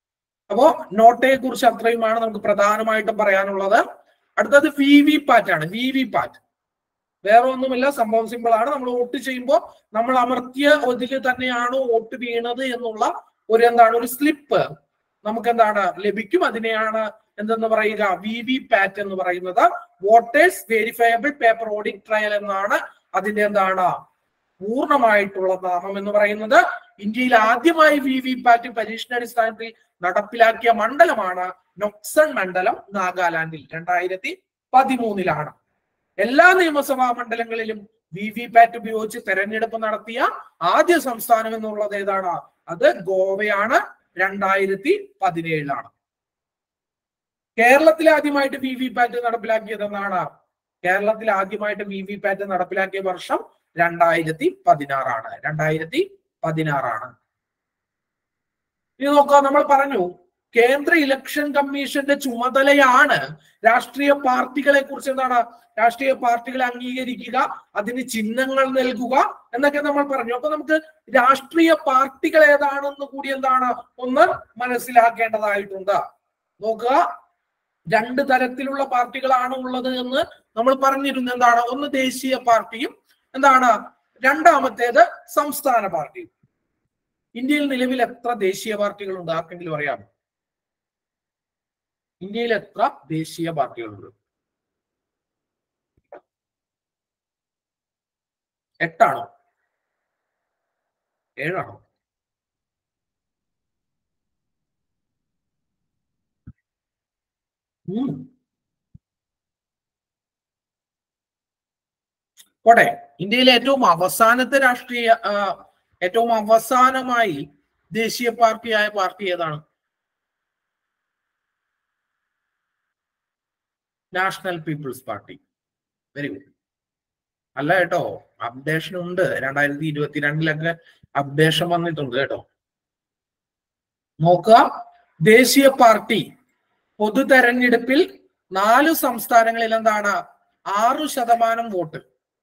അപ്പോ നോട്ടയെ കുറിച്ച് അത്രയുമാണ് നമുക്ക് പ്രധാനമായിട്ടും പറയാനുള്ളത് അടുത്തത് വി വി പാറ്റ് ആണ് വി വി പാറ്റ് വേറെ ഒന്നുമില്ല സംഭവം സിമ്പിൾ ആണ് നമ്മൾ വോട്ട് ചെയ്യുമ്പോൾ നമ്മൾ അമർത്തിയ ഇതിൽ തന്നെയാണോ വോട്ട് വീണത് എന്നുള്ള ഒരു എന്താണ് ഒരു സ്ലിപ്പ് നമുക്ക് എന്താണ് ലഭിക്കും അതിനെയാണ് എന്തെന്ന് പറയുക വി വി പാറ്റ് എന്ന് പറയുന്നത് voters verifiable paper audit trail എന്നാണ് അതിന്റെ എന്താണ് പൂർണ്ണമായിട്ടുള്ള നാമം എന്ന് പറയുന്നത് ഇന്ത്യയിൽ ആദ്യമായി വി വി പാറ്റ് പരീക്ഷണാടിസ്ഥാനത്തിൽ നടപ്പിലാക്കിയ മണ്ഡലമാണ് നൊക്സൺ മണ്ഡലം നാഗാലാൻഡിൽ രണ്ടായിരത്തി പതിമൂന്നിലാണ് എല്ലാ നിയമസഭാ മണ്ഡലങ്ങളിലും വി വി പാറ്റ് ഉപയോഗിച്ച് തെരഞ്ഞെടുപ്പ് നടത്തിയ ആദ്യ സംസ്ഥാനം എന്നുള്ളത് ഏതാണ് അത് ഗോവയാണ് രണ്ടായിരത്തി പതിനേഴിലാണ് കേരളത്തിൽ ആദ്യമായിട്ട് വി വി പാറ്റ് നടപ്പിലാക്കിയത് എന്നാണ് കേരളത്തിൽ ആദ്യമായിട്ട് വി വി പാറ്റ് നടപ്പിലാക്കിയ വർഷം രണ്ടായിരത്തി പതിനാറാണ് രണ്ടായിരത്തി പതിനാറാണ് ഇനി നോക്കാം നമ്മൾ പറഞ്ഞു കേന്ദ്ര ഇലക്ഷൻ കമ്മീഷന്റെ ചുമതലയാണ് രാഷ്ട്രീയ പാർട്ടികളെ കുറിച്ച് എന്താണ് രാഷ്ട്രീയ പാർട്ടികളെ അംഗീകരിക്കുക അതിന് ചിഹ്നങ്ങൾ നൽകുക എന്നൊക്കെ നമ്മൾ പറഞ്ഞു അപ്പൊ നമുക്ക് രാഷ്ട്രീയ പാർട്ടികൾ ഏതാണെന്ന് കൂടി എന്താണ് ഒന്ന് മനസ്സിലാക്കേണ്ടതായിട്ടുണ്ട് നോക്കുക രണ്ട് തരത്തിലുള്ള പാർട്ടികളാണ് ഉള്ളത് എന്ന് നമ്മൾ പറഞ്ഞിരുന്നു എന്താണ് ഒന്ന് ദേശീയ പാർട്ടിയും എന്താണ് രണ്ടാമത്തേത് സംസ്ഥാന പാർട്ടിയും ഇന്ത്യയിൽ നിലവിൽ എത്ര ദേശീയ പാർട്ടികളുണ്ട് ആർക്കെങ്കിലും അറിയാമോ ഇന്ത്യയിൽ എത്ര ദേശീയ പാർട്ടികളുണ്ട് എട്ടാണോ ഏഴാണോ മൂന്ന് പോട്ടെ ഇന്ത്യയിലെ ഏറ്റവും അവസാനത്തെ രാഷ്ട്രീയ ആ, ഏറ്റവും അവസാനമായി ദേശീയ പാർട്ടിയായ പാർട്ടി ഏതാണ് national people's party very good അല്ല കേട്ടോ അപ്ഡേഷൻ ഉണ്ട് രണ്ടായിരത്തി ഇരുപത്തിരണ്ടിലൊക്കെ അപ്ഡേഷൻ വന്നിട്ടുണ്ട് കേട്ടോ നോക്കുക ദേശീയ പാർട്ടി പൊതു തെരഞ്ഞെടുപ്പിൽ നാല് സംസ്ഥാനങ്ങളിൽ എന്താണ് ആറു ശതമാനം വോട്ട്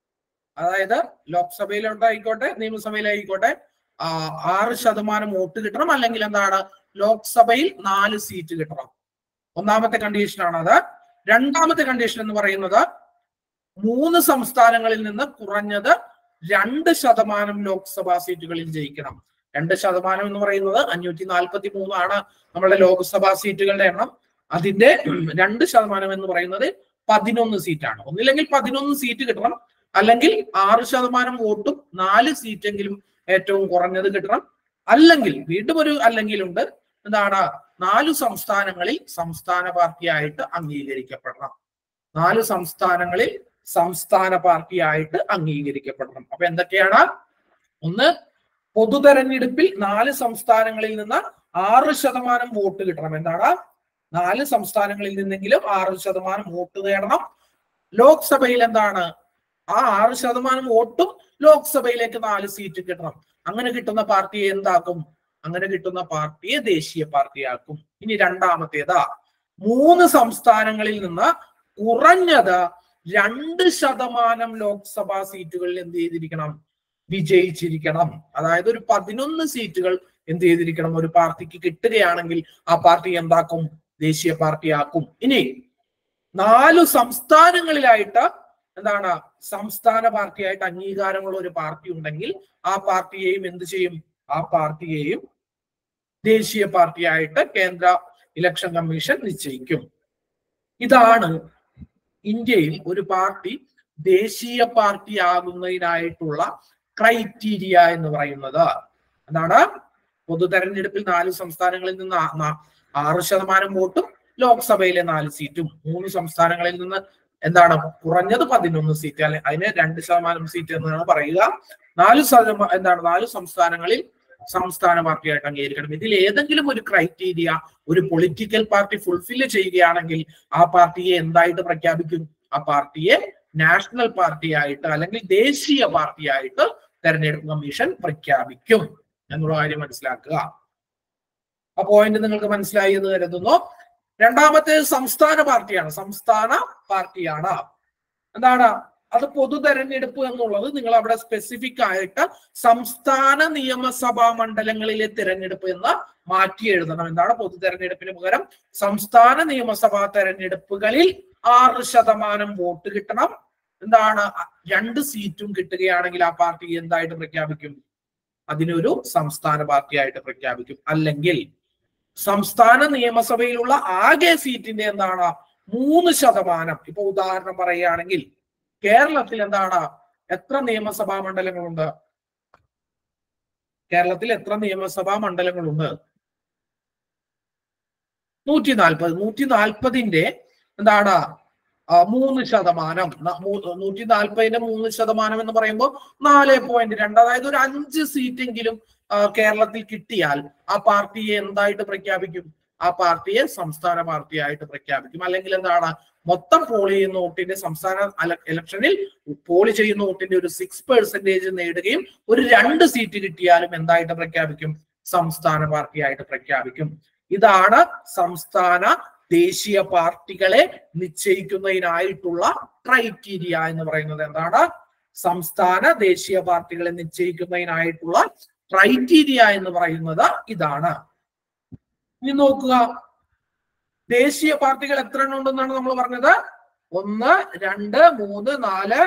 അതായത് ലോക്സഭയിലോട്ടായിക്കോട്ടെ നിയമസഭയിലായിക്കോട്ടെ ആ, ആറ് ശതമാനം വോട്ട് കിട്ടണം അല്ലെങ്കിൽ എന്താണ് ലോക്സഭയിൽ നാല് സീറ്റ് കിട്ടണം ഒന്നാമത്തെ കണ്ടീഷനാണ് അത് രണ്ടാമത്തെ കണ്ടീഷൻ എന്ന് പറയുന്നത് മൂന്ന് സംസ്ഥാനങ്ങളിൽ നിന്ന് കുറഞ്ഞത് രണ്ട് ശതമാനം ലോക്സഭാ സീറ്റുകളിൽ ജയിക്കണം രണ്ട് ശതമാനം എന്ന് പറയുന്നത് അഞ്ഞൂറ്റി നാൽപ്പത്തി മൂന്നാണ് നമ്മളുടെ ലോക്സഭാ സീറ്റുകളുടെ എണ്ണം അതിന്റെ രണ്ട് ശതമാനം എന്ന് പറയുന്നത് പതിനൊന്ന് സീറ്റാണ് ഒന്നില്ലെങ്കിൽ പതിനൊന്ന് സീറ്റ് കിട്ടണം അല്ലെങ്കിൽ ആറ് ശതമാനം വോട്ടും നാല് സീറ്റെങ്കിലും ഏറ്റവും കുറഞ്ഞത് കിട്ടണം അല്ലെങ്കിൽ വീണ്ടും ഒരു അല്ലെങ്കിൽ ഉണ്ട് എന്താണ് നാല് സംസ്ഥാനങ്ങളിൽ സംസ്ഥാന പാർട്ടിയായിട്ട് അംഗീകരിക്കപ്പെടണം നാല് സംസ്ഥാനങ്ങളിൽ സംസ്ഥാന പാർട്ടിയായിട്ട് അംഗീകരിക്കപ്പെടണം അപ്പൊ എന്തൊക്കെയാണ് ഒന്ന് പൊതു തെരഞ്ഞെടുപ്പിൽ നാല് സംസ്ഥാനങ്ങളിൽ നിന്ന് ആറ് ശതമാനം വോട്ട് കിട്ടണം എന്താണ് നാല് സംസ്ഥാനങ്ങളിൽ നിന്നെങ്കിലും ആറ് ശതമാനം വോട്ട് നേടണം ലോക്സഭയിൽ എന്താണ് ആ ആറ് ശതമാനം വോട്ടും ലോക്സഭയിലേക്ക് നാല് സീറ്റ് കിട്ടണം അങ്ങനെ കിട്ടുന്ന പാർട്ടിയെ എന്താക്കും അങ്ങനെ കിട്ടുന്ന പാർട്ടിയെ ദേശീയ പാർട്ടിയാക്കും ഇനി രണ്ടാമത്തേതാ മൂന്ന് സംസ്ഥാനങ്ങളിൽ നിന്ന് കുറഞ്ഞത് രണ്ട് ശതമാനം ലോക്സഭാ സീറ്റുകളിൽ എന്ത് ചെയ്തിരിക്കണം വിജയിച്ചിരിക്കണം അതായത് ഒരു പതിനൊന്ന് സീറ്റുകൾ എന്ത് ചെയ്തിരിക്കണം ഒരു പാർട്ടിക്ക് കിട്ടുകയാണെങ്കിൽ ആ പാർട്ടി എന്താക്കും ദേശീയ പാർട്ടിയാക്കും ഇനി നാലു സംസ്ഥാനങ്ങളിലായിട്ട് എന്താണ് സംസ്ഥാന പാർട്ടിയായിട്ട് അംഗീകാരമുള്ള ഒരു പാർട്ടി ഉണ്ടെങ്കിൽ ആ പാർട്ടിയെയും എന്ത് ചെയ്യും ആ പാർട്ടിയെയും ദേശീയ പാർട്ടിയായിട്ട് കേന്ദ്ര ഇലക്ഷൻ കമ്മീഷൻ നിശ്ചയിക്കും ഇതാണ് ഇന്ത്യയിൽ ഒരു പാർട്ടി ദേശീയ പാർട്ടി ആകുന്നതിനായിട്ടുള്ള ക്രൈറ്റീരിയ എന്ന് പറയുന്നത് എന്താണ് പൊതു തെരഞ്ഞെടുപ്പിൽ നാല് സംസ്ഥാനങ്ങളിൽ നിന്ന് ആ- നാ- ആറ് ശതമാനം വോട്ടും ലോക്സഭയിലെ നാല് സീറ്റും മൂന്ന് സംസ്ഥാനങ്ങളിൽ നിന്ന് എന്താണ് കുറഞ്ഞത് പതിനൊന്ന് സീറ്റ് അല്ലെ അതിന് രണ്ട് ശതമാനം സീറ്റ് എന്നാണ് പറയുക നാല് ശതമാനം എന്താണ് നാല് സംസ്ഥാനങ്ങളിൽ സംസ്ഥാന പാർട്ടിയായിട്ട് അംഗീകരിക്കണം ഇതിൽ ഏതെങ്കിലും ഒരു ക്രൈറ്റീരിയ ഒരു പൊളിറ്റിക്കൽ പാർട്ടി ഫുൾഫില്ല് ചെയ്യുകയാണെങ്കിൽ ആ പാർട്ടിയെ എന്തായിട്ട് പ്രഖ്യാപിക്കും ആ പാർട്ടിയെ നാഷണൽ പാർട്ടിയായിട്ട് അല്ലെങ്കിൽ ദേശീയ പാർട്ടിയായിട്ട് തെരഞ്ഞെടുപ്പ് കമ്മീഷൻ പ്രഖ്യാപിക്കും എന്നുള്ള കാര്യം മനസ്സിലാക്കുക ആ പോയിന്റ് നിങ്ങൾക്ക് മനസ്സിലായി എന്ന് കരുതുന്നു രണ്ടാമത്തെ സംസ്ഥാന പാർട്ടിയാണ് സംസ്ഥാന പാർട്ടിയാണ് എന്താണ് അത് പൊതു തെരഞ്ഞെടുപ്പ് എന്നുള്ളത് നിങ്ങൾ അവിടെ സ്പെസിഫിക് ആയിട്ട് സംസ്ഥാന നിയമസഭാ മണ്ഡലങ്ങളിലെ തിരഞ്ഞെടുപ്പ് എന്ന് മാറ്റി എഴുതണം എന്താണ് പൊതു തെരഞ്ഞെടുപ്പിന് പകരം സംസ്ഥാന നിയമസഭാ തെരഞ്ഞെടുപ്പുകളിൽ ആറ് ശതമാനം വോട്ട് കിട്ടണം എന്താണ് രണ്ട് സീറ്റും കിട്ടുകയാണെങ്കിൽ ആ പാർട്ടി എന്തായിട്ട് പ്രഖ്യാപിക്കും അതിനൊരു സംസ്ഥാന പാർട്ടിയായിട്ട് പ്രഖ്യാപിക്കും അല്ലെങ്കിൽ സംസ്ഥാന നിയമസഭയിലുള്ള ആകെ സീറ്റിന്റെ എന്താണ് മൂന്ന് ശതമാനം ഇപ്പൊ ഉദാഹരണം പറയുകയാണെങ്കിൽ കേരളത്തിൽ എന്താണ് എത്ര നിയമസഭാ മണ്ഡലങ്ങളുണ്ട് കേരളത്തിൽ എത്ര നിയമസഭാ മണ്ഡലങ്ങളുണ്ട് നൂറ്റി നാൽപ്പത് നൂറ്റി നാൽപ്പതിന്റെ എന്താണ് ആ, മൂന്ന് ശതമാനം ന- മൂ- നൂറ്റി നാൽപ്പതിന്റെ മൂന്ന് ശതമാനം എന്ന് പറയുമ്പോൾ നാല് പോയിന്റ് രണ്ട് അതായത് ഒരു അഞ്ച് സീറ്റെങ്കിലും ആ, കേരളത്തിൽ കിട്ടിയാൽ ആ പാർട്ടിയെ എന്തായിട്ട് പ്രഖ്യാപിക്കും ആ പാർട്ടിയെ സംസ്ഥാന പാർട്ടിയായിട്ട് പ്രഖ്യാപിക്കും അല്ലെങ്കിൽ എന്താണ് മൊത്തം പോൾ ചെയ്യുന്ന വോട്ടിന്റെ സംസ്ഥാന അല- ഇലക്ഷനിൽ പോൾ ചെയ്യുന്ന വോട്ടിന്റെ ഒരു സിക്സ് പെർസെന്റേജ് നേടുകയും ഒരു രണ്ട് സീറ്റ് കിട്ടിയാലും എന്തായിട്ട് പ്രഖ്യാപിക്കും സംസ്ഥാന പാർട്ടിയായിട്ട് പ്രഖ്യാപിക്കും ഇതാണ് സംസ്ഥാന ദേശീയ പാർട്ടികളെ നിശ്ചയിക്കുന്നതിനായിട്ടുള്ള ക്രൈറ്റീരിയ എന്ന് പറയുന്നത് എന്താണ് സംസ്ഥാന ദേശീയ പാർട്ടികളെ നിശ്ചയിക്കുന്നതിനായിട്ടുള്ള ക്രൈറ്റീരിയ എന്ന് പറയുന്നത് ഇതാണ് ഇനി നോക്കുക ദേശീയ പാർട്ടികൾ എത്ര എണ്ണം ഉണ്ടെന്നാണ് നമ്മൾ പറഞ്ഞത് ഒന്ന് രണ്ട് മൂന്ന് നാല്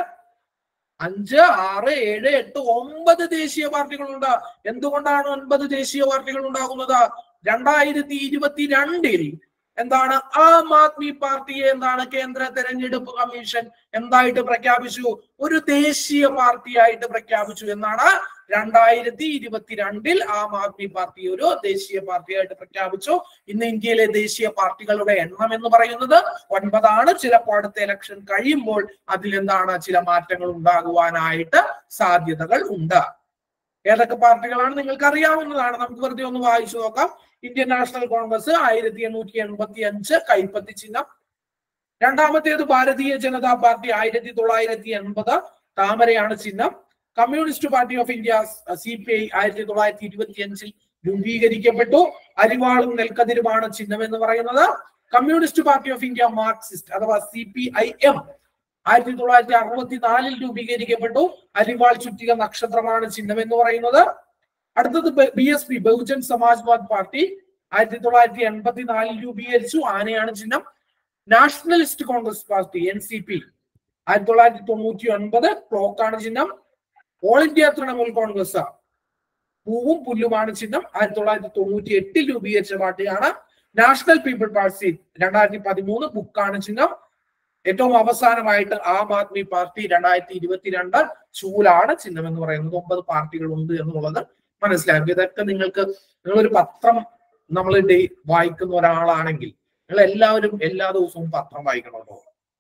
അഞ്ച് ആറ് ഏഴ് എട്ട് ഒമ്പത് ദേശീയ പാർട്ടികളുണ്ട് എന്തുകൊണ്ടാണ് ഒൻപത് ദേശീയ പാർട്ടികൾ ഉണ്ടാകുന്നത് രണ്ടായിരത്തി ഇരുപത്തിരണ്ടിൽ എന്താണ് ആം ആദ്മി പാർട്ടിയെ എന്താണ് കേന്ദ്ര തെരഞ്ഞെടുപ്പ് കമ്മീഷൻ എന്തായിട്ട് പ്രഖ്യാപിച്ചു ഒരു ദേശീയ പാർട്ടിയായിട്ട് പ്രഖ്യാപിച്ചു എന്നാണ് രണ്ടായിരത്തി ഇരുപത്തിരണ്ടിൽ ആം ആദ്മി പാർട്ടി ഒരു ദേശീയ പാർട്ടിയായിട്ട് പ്രഖ്യാപിച്ചു ഇന്ന് ഇന്ത്യയിലെ ദേശീയ പാർട്ടികളുടെ എണ്ണം എന്ന് പറയുന്നത് ഒൻപതാണ് ചിലപ്പോൾ അടുത്ത ഇലക്ഷൻ കഴിയുമ്പോൾ അതിലെന്താണ് ചില മാറ്റങ്ങൾ ഉണ്ടാകുവാനായിട്ട് സാധ്യതകൾ ഉണ്ട് ഏതൊക്കെ പാർട്ടികളാണ് നിങ്ങൾക്ക് അറിയാവുന്നതാണ് നമുക്ക് വെറുതെ ഒന്ന് വായിച്ചു നോക്കാം ഇന്ത്യൻ നാഷണൽ കോൺഗ്രസ് ആയിരത്തി എണ്ണൂറ്റി എൺപത്തി അഞ്ച് കൈപ്പത്തി ചിഹ്നം രണ്ടാമത്തേത് ഭാരതീയ ജനതാ പാർട്ടി ആയിരത്തി തൊള്ളായിരത്തി എൺപത് താമരയാണ് ചിഹ്നം communist party of India C P I ആയിരത്തി തൊള്ളായിരത്തി ഇരുപത്തി അഞ്ചിൽ രൂപീകരിക്കപ്പെട്ടു അരിവാളും നെൽക്കതിരുമാണ് ചിഹ്നം എന്ന് പറയുന്നത് Communist party of India Marxist അഥവാ സി പി ഐ എം ആയിരത്തി തൊള്ളായിരത്തി അറുപത്തി നാലിൽ രൂപീകരിക്കപ്പെട്ടു അരിവാൾ ചുറ്റിക നക്ഷത്രമാണ് ചിഹ്നം എന്ന് പറയുന്നത് അടുത്തത് B S P Bahujan Samajwad Party ആയിരത്തി തൊള്ളായിരത്തി എൺപത്തി നാലിൽ രൂപീകരിച്ചു ആനയാണ് ചിഹ്നം Nationalist Congress Party N C P ആയിരത്തി തൊള്ളായിരത്തി തൊണ്ണൂറ്റി ഒൻപത് ക്ലോക്കാണ് ചിഹ്നം ഓൾ ഇന്ത്യ തൃണമൂൽ കോൺഗ്രസ് പൂവും പുല്ലുമാണ് ചിഹ്നം ആയിരത്തി തൊള്ളായിരത്തി തൊണ്ണൂറ്റി എട്ടിൽ രൂപീകരിച്ച പാർട്ടിയാണ് നാഷണൽ പീപ്പിൾ പാർട്ടി രണ്ടായിരത്തി പതിമൂന്ന് ബുക്കാണ് ചിഹ്നം ഏറ്റവും അവസാനമായിട്ട് ആം ആദ്മി പാർട്ടി രണ്ടായിരത്തി ഇരുപത്തിരണ്ട് ചൂലാണ് ചിഹ്നം എന്ന് പറയുന്നത് ഒമ്പത് പാർട്ടികൾ ഉണ്ട് എന്നുള്ളത് മനസ്സിലാക്കുക ഇതൊക്കെ നിങ്ങൾക്ക് നിങ്ങളൊരു പത്രം നമ്മൾ ഡേ വായിക്കുന്ന ഒരാളാണെങ്കിൽ നിങ്ങൾ എല്ലാവരും എല്ലാ ദിവസവും പത്രം വായിക്കണമല്ലോ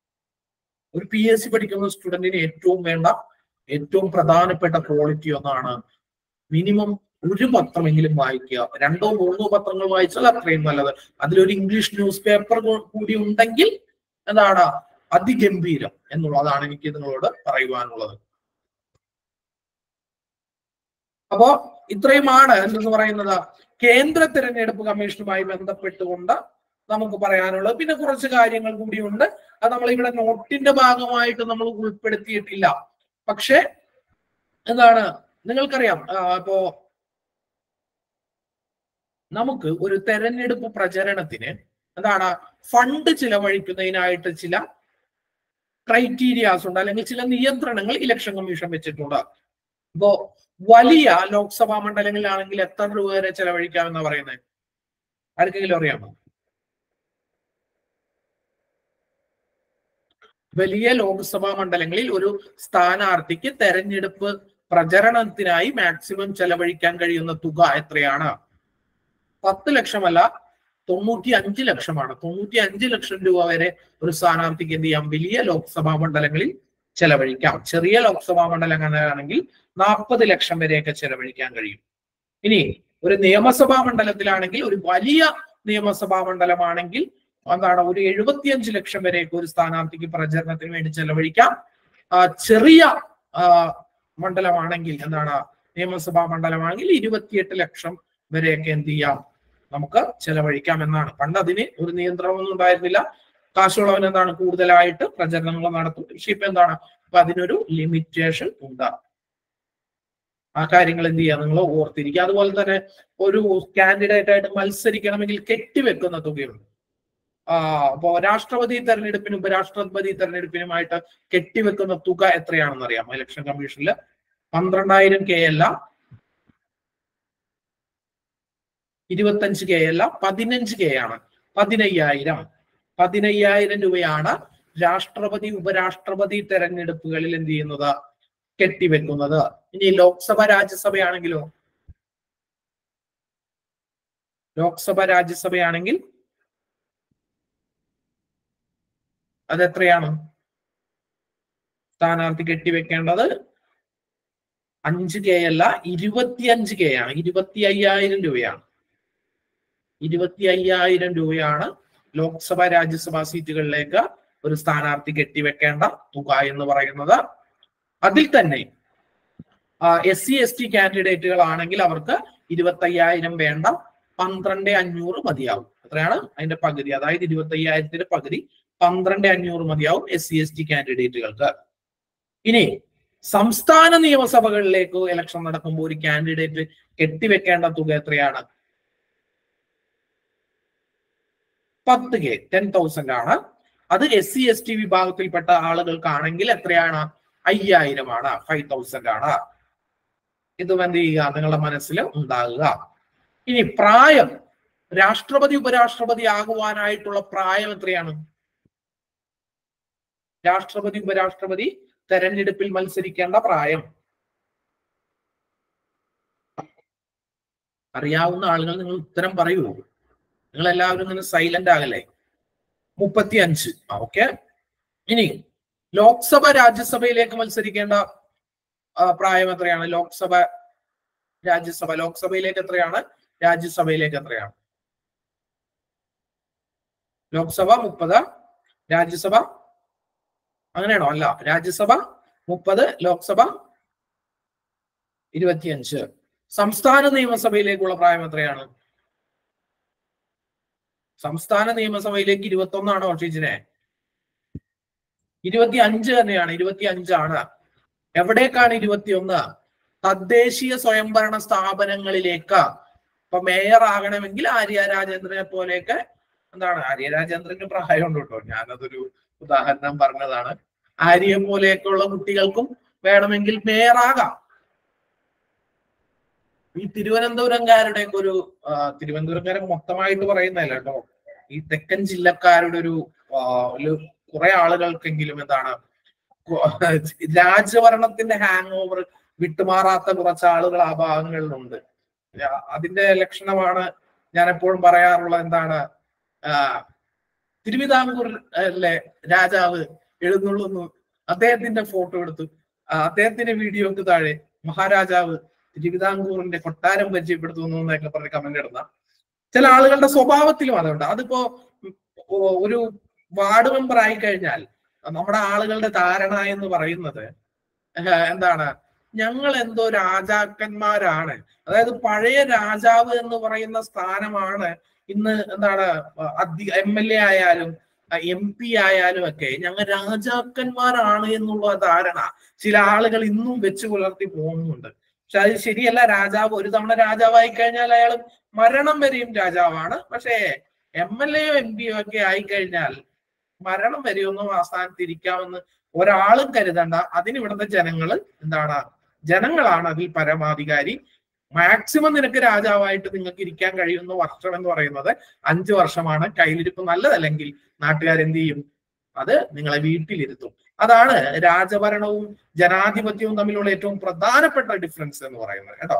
ഒരു പി എസ് സി പഠിക്കുന്ന സ്റ്റുഡന്റിന് ഏറ്റവും വേണ്ട ഏറ്റവും പ്രധാനപ്പെട്ട ക്വാളിറ്റി ഒന്നാണ് മിനിമം ഒരു പത്രമെങ്കിലും വായിക്കുക രണ്ടോ മൂന്നോ പത്രങ്ങൾ വായിച്ചാൽ അത്രയും നല്ലത് അതിലൊരു ഇംഗ്ലീഷ് ന്യൂസ് പേപ്പർ കൂടി ഉണ്ടെങ്കിൽ എന്താണ് അതിഗംഭീരം എന്നുള്ളതാണ് എനിക്ക് നിങ്ങളോട് പറയുവാനുള്ളത് അപ്പോ ഇത്രയുമാണ് എന്തെന്ന് പറയുന്നത് കേന്ദ്ര തിരഞ്ഞെടുപ്പ് കമ്മീഷനുമായി ബന്ധപ്പെട്ടുകൊണ്ട് നമുക്ക് പറയാനുള്ളത് പിന്നെ കുറച്ച് കാര്യങ്ങൾ കൂടിയുണ്ട് അത് നമ്മൾ ഇവിടെ നോട്ടിന്റെ ഭാഗമായിട്ട് നമ്മൾ ഉൾപ്പെടുത്തിയിട്ടില്ല പക്ഷെ എന്താണ് നിങ്ങൾക്കറിയാം ആ, ഇപ്പോ നമുക്ക് ഒരു തെരഞ്ഞെടുപ്പ് പ്രചരണത്തിന് എന്താണ് ഫണ്ട് ചിലവഴിക്കുന്നതിനായിട്ട് ചില ക്രൈറ്റീരിയാസ് ഉണ്ട് അല്ലെങ്കിൽ ചില നിയന്ത്രണങ്ങൾ ഇലക്ഷൻ കമ്മീഷൻ വെച്ചിട്ടുണ്ട് ഇപ്പോ വലിയ ലോക്സഭാ മണ്ഡലങ്ങളിലാണെങ്കിൽ എത്ര രൂപ വരെ ചെലവഴിക്കാമെന്നാ പറയുന്നത് ആർക്കെങ്കിലും അറിയാമോ വലിയ ലോക്സഭാ മണ്ഡലങ്ങളിൽ ഒരു സ്ഥാനാർത്ഥിക്ക് തെരഞ്ഞെടുപ്പ് പ്രചരണത്തിനായി മാക്സിമം ചെലവഴിക്കാൻ കഴിയുന്ന തുക എത്രയാണ് പത്ത് ലക്ഷമല്ല തൊണ്ണൂറ്റി അഞ്ച് ലക്ഷമാണ് തൊണ്ണൂറ്റി അഞ്ച് ലക്ഷം രൂപ വരെ ഒരു സ്ഥാനാർത്ഥിക്ക് എന്ത് ചെയ്യാം വലിയ ലോക്സഭാ മണ്ഡലങ്ങളിൽ ചെലവഴിക്കാം ചെറിയ ലോക്സഭാ മണ്ഡലങ്ങളാണെങ്കിൽ നാൽപ്പത് ലക്ഷം വരെയൊക്കെ ചെലവഴിക്കാൻ കഴിയും ഇനി ഒരു നിയമസഭാ മണ്ഡലത്തിലാണെങ്കിൽ ഒരു വലിയ നിയമസഭാ മണ്ഡലമാണെങ്കിൽ എന്താണ് ഒരു എഴുപത്തിയഞ്ച് ലക്ഷം വരെയൊക്കെ ഒരു സ്ഥാനാർത്ഥിക്ക് പ്രചരണത്തിന് വേണ്ടി ചെലവഴിക്കാം ആ, ചെറിയ ആ, മണ്ഡലമാണെങ്കിൽ എന്താണ് നിയമസഭാ മണ്ഡലമാണെങ്കിൽ ഇരുപത്തിയെട്ട് ലക്ഷം വരെയൊക്കെ എന്ത് ചെയ്യാം നമുക്ക് ചെലവഴിക്കാം എന്നാണ് പണ്ട് അതിന് ഒരു നിയന്ത്രണമൊന്നും ഉണ്ടായിരുന്നില്ല കാശുള്ളവൻ എന്താണ് കൂടുതലായിട്ട് പ്രചരണങ്ങൾ നടത്തും പക്ഷെ ഇപ്പൊ എന്താണ് അപ്പൊ അതിനൊരു ലിമിറ്റേഷൻ ഉണ്ട് ആ കാര്യങ്ങൾ എന്ത് ചെയ്യുക നിങ്ങൾ ഓർത്തിരിക്കുക അതുപോലെ തന്നെ ഒരു കാൻഡിഡേറ്റ് ആയിട്ട് മത്സരിക്കണമെങ്കിൽ കെട്ടിവെക്കുന്ന തുകയുണ്ട് ആ അപ്പോ രാഷ്ട്രപതി തെരഞ്ഞെടുപ്പിനും ഉപരാഷ്ട്രപതി തെരഞ്ഞെടുപ്പിനുമായിട്ട് കെട്ടിവെക്കുന്ന തുക എത്രയാണെന്ന് അറിയാം ഇലക്ഷൻ കമ്മീഷനിൽ പന്ത്രണ്ടായിരം കെ അല്ല ഇരുപത്തഞ്ച് കെ അല്ല പതിനഞ്ച് കെ ആണ് പതിനയ്യായിരം പതിനയ്യായിരം രൂപയാണ് രാഷ്ട്രപതി ഉപരാഷ്ട്രപതി തെരഞ്ഞെടുപ്പുകളിൽ എന്ത് ചെയ്യുന്നത് കെട്ടിവെക്കുന്നത് ഇനി ലോക്സഭ രാജ്യസഭയാണെങ്കിലോ ലോക്സഭ രാജ്യസഭയാണെങ്കിൽ അതെത്രയാണ് സ്ഥാനാർത്ഥി കെട്ടിവെക്കേണ്ടത് അഞ്ച് കെ അല്ല ഇരുപത്തിയഞ്ച് കെ ആണ് ഇരുപത്തി അയ്യായിരം രൂപയാണ് ഇരുപത്തി അയ്യായിരം രൂപയാണ് ലോക്സഭ രാജ്യസഭാ സീറ്റുകളിലേക്ക് ഒരു സ്ഥാനാർത്ഥി കെട്ടിവെക്കേണ്ട തുക എന്ന് പറയുന്നത് അതിൽ തന്നെ എസ് സി എസ് ടി കാൻഡിഡേറ്റുകൾ ആണെങ്കിൽ അവർക്ക് ഇരുപത്തി അയ്യായിരം വേണ്ട പന്ത്രണ്ട് അഞ്ഞൂറ് മതിയാവും എത്രയാണ് അതിന്റെ പകുതി അതായത് ഇരുപത്തി അയ്യായിരത്തിന്റെ പകുതി പന്ത്രണ്ട് അഞ്ഞൂറ് മതിയാവും എസ് സി എസ് ടി കാൻഡിഡേറ്റുകൾക്ക് ഇനി സംസ്ഥാന നിയമസഭകളിലേക്ക് ഇലക്ഷൻ നടക്കുമ്പോൾ ഒരു കാൻഡിഡേറ്റ് കെട്ടിവെക്കേണ്ട തുക എത്രയാണ് പത്ത് കെ ടെൻ തൗസൻഡ് ആണ് അത് എസ് സി എസ് ടി വിഭാഗത്തിൽപ്പെട്ട ആളുകൾക്കാണെങ്കിൽ എത്രയാണ് അയ്യായിരമാണ് ഫൈവ് തൗസൻഡ് ആണ് ഇത് എന്ത് ചെയ്യുക നിങ്ങളുടെ മനസ്സിൽ ഉണ്ടാകുക ഇനി പ്രായം രാഷ്ട്രപതി ഉപരാഷ്ട്രപതി ആകുവാനായിട്ടുള്ള പ്രായം എത്രയാണ് രാഷ്ട്രപതി ഉപരാഷ്ട്രപതി തെരഞ്ഞെടുപ്പിൽ മത്സരിക്കേണ്ട പ്രായം അറിയാവുന്ന ആളുകൾ നിങ്ങൾ ഉത്തരം പറയൂ നിങ്ങൾ എല്ലാവരും ഇങ്ങനെ സൈലന്റ് ആകല്ലേ മുപ്പത്തി അഞ്ച് ഓക്കെ ഇനി ലോക്സഭ രാജ്യസഭയിലേക്ക് മത്സരിക്കേണ്ട ആ, പ്രായം എത്രയാണ് ലോക്സഭ രാജ്യസഭ ലോക്സഭയിലേക്ക് എത്രയാണ് രാജ്യസഭയിലേക്ക് എത്രയാണ് ലോക്സഭ മുപ്പത് രാജ്യസഭ അങ്ങനെയാണോ അല്ല രാജ്യസഭ മുപ്പത് ലോക്സഭ ഇരുപത്തിയഞ്ച് സംസ്ഥാന നിയമസഭയിലേക്കുള്ള പ്രായം എത്രയാണ് സംസ്ഥാന നിയമസഭയിലേക്ക് ഇരുപത്തി ഒന്നാണോ ഷീജിനെ ഇരുപത്തി അഞ്ച് തന്നെയാണ് ഇരുപത്തി അഞ്ചാണ് എവിടേക്കാണ് ഇരുപത്തിയൊന്ന് തദ്ദേശീയ സ്വയംഭരണ സ്ഥാപനങ്ങളിലേക്ക് ഇപ്പൊ മേയർ ആകണമെങ്കിൽ ആര്യ രാജേന്ദ്രനെ പോലെയൊക്കെ എന്താണ് ആര്യ രാജേന്ദ്രന് പ്രായമുണ്ട് കേട്ടോ ഞാനതൊരു ഉദാഹരണം പറഞ്ഞതാണ് ആര്യയെ പോലെയൊക്കെയുള്ള കുട്ടികൾക്കും വേണമെങ്കിൽ മേയർ ആകാം ഈ തിരുവനന്തപുരംകാരുടെയൊക്കെ ഒരു ആ, തിരുവനന്തപുരംകാരെ മൊത്തമായിട്ട് പറയുന്നതല്ല കേട്ടോ ഈ തെക്കൻ ജില്ലക്കാരുടെ ഒരു ആ, ഒരു കുറെ ആളുകൾക്കെങ്കിലും എന്താണ് കു- രാജഭരണത്തിന്റെ ഹാങ് ഓവർ വിട്ടുമാറാത്ത കുറച്ച് ആളുകൾ ആ ഭാഗങ്ങളിലുണ്ട് ആ, അതിന്റെ ലക്ഷണമാണ് ഞാൻ എപ്പോഴും പറയാറുള്ളത് എന്താണ് ആ, തിരുവിതാംകൂറിലെ രാജാവ് എഴുന്നള്ളുന്നു അദ്ദേഹത്തിന്റെ ഫോട്ടോ എടുത്തു ആ, അദ്ദേഹത്തിന്റെ വീഡിയോക്ക് താഴെ മഹാരാജാവ് തിരുവിതാംകൂറിന്റെ കൊട്ടാരം പരിചയപ്പെടുത്തുന്നു എന്നൊക്കെ പറഞ്ഞ് കമന്റ് ഇടുന്ന ചില ആളുകളുടെ സ്വഭാവത്തിലും അതുണ്ട് അതിപ്പോ ഉം, ഓ- ഒരു വാർഡ് മെമ്പർ ആയി കഴിഞ്ഞാൽ നമ്മുടെ ആളുകളുടെ ധാരണ എന്ന് പറയുന്നത് ഏഹ്, എന്താണ് ഞങ്ങൾ എന്തോ രാജാക്കന്മാരാണ് അതായത് പഴയ രാജാവ് എന്ന് പറയുന്ന സ്ഥാനമാണ് ഇന്ന് എന്താണ് അധി എം എൽ എ ആയാലും എം പി ആയാലും ഒക്കെ ഞങ്ങൾ രാജാക്കന്മാരാണ് എന്നുള്ള ധാരണ ചില ആളുകൾ ഇന്നും വെച്ച് പുലർത്തി പോകുന്നുണ്ട് പക്ഷെ അത് ശരിയല്ല രാജാവ് ഒരു തവണ രാജാവായി കഴിഞ്ഞാൽ അയാൾ മരണം വരെയും രാജാവാണ് പക്ഷേ എം എൽ എയോ എം പിയോ ഒക്കെ ആയിക്കഴിഞ്ഞാൽ മരണം വരെയൊന്നും ആ സ്ഥാനത്ത് ഇരിക്കാമെന്ന് ഒരാളും കരുതണ്ട അതിന് ഇവിടുത്തെ ജനങ്ങൾ എന്താണ് ജനങ്ങളാണ് അതിൽ പരമാധികാരി മാക്സിമം നിനക്ക് രാജാവായിട്ട് നിങ്ങൾക്ക് ഇരിക്കാൻ കഴിയുന്ന വർഷം എന്ന് പറയുന്നത് അഞ്ചു വർഷമാണ് കയ്യിലിരിപ്പ് നല്ലതല്ലെങ്കിൽ നാട്ടുകാർ എന്ത് ചെയ്യും അത് നിങ്ങളെ വീട്ടിലിരുത്തും അതാണ് രാജഭരണവും ജനാധിപത്യവും തമ്മിലുള്ള ഏറ്റവും പ്രധാനപ്പെട്ട ഡിഫറൻസ് എന്ന് പറയുന്നത് കേട്ടോ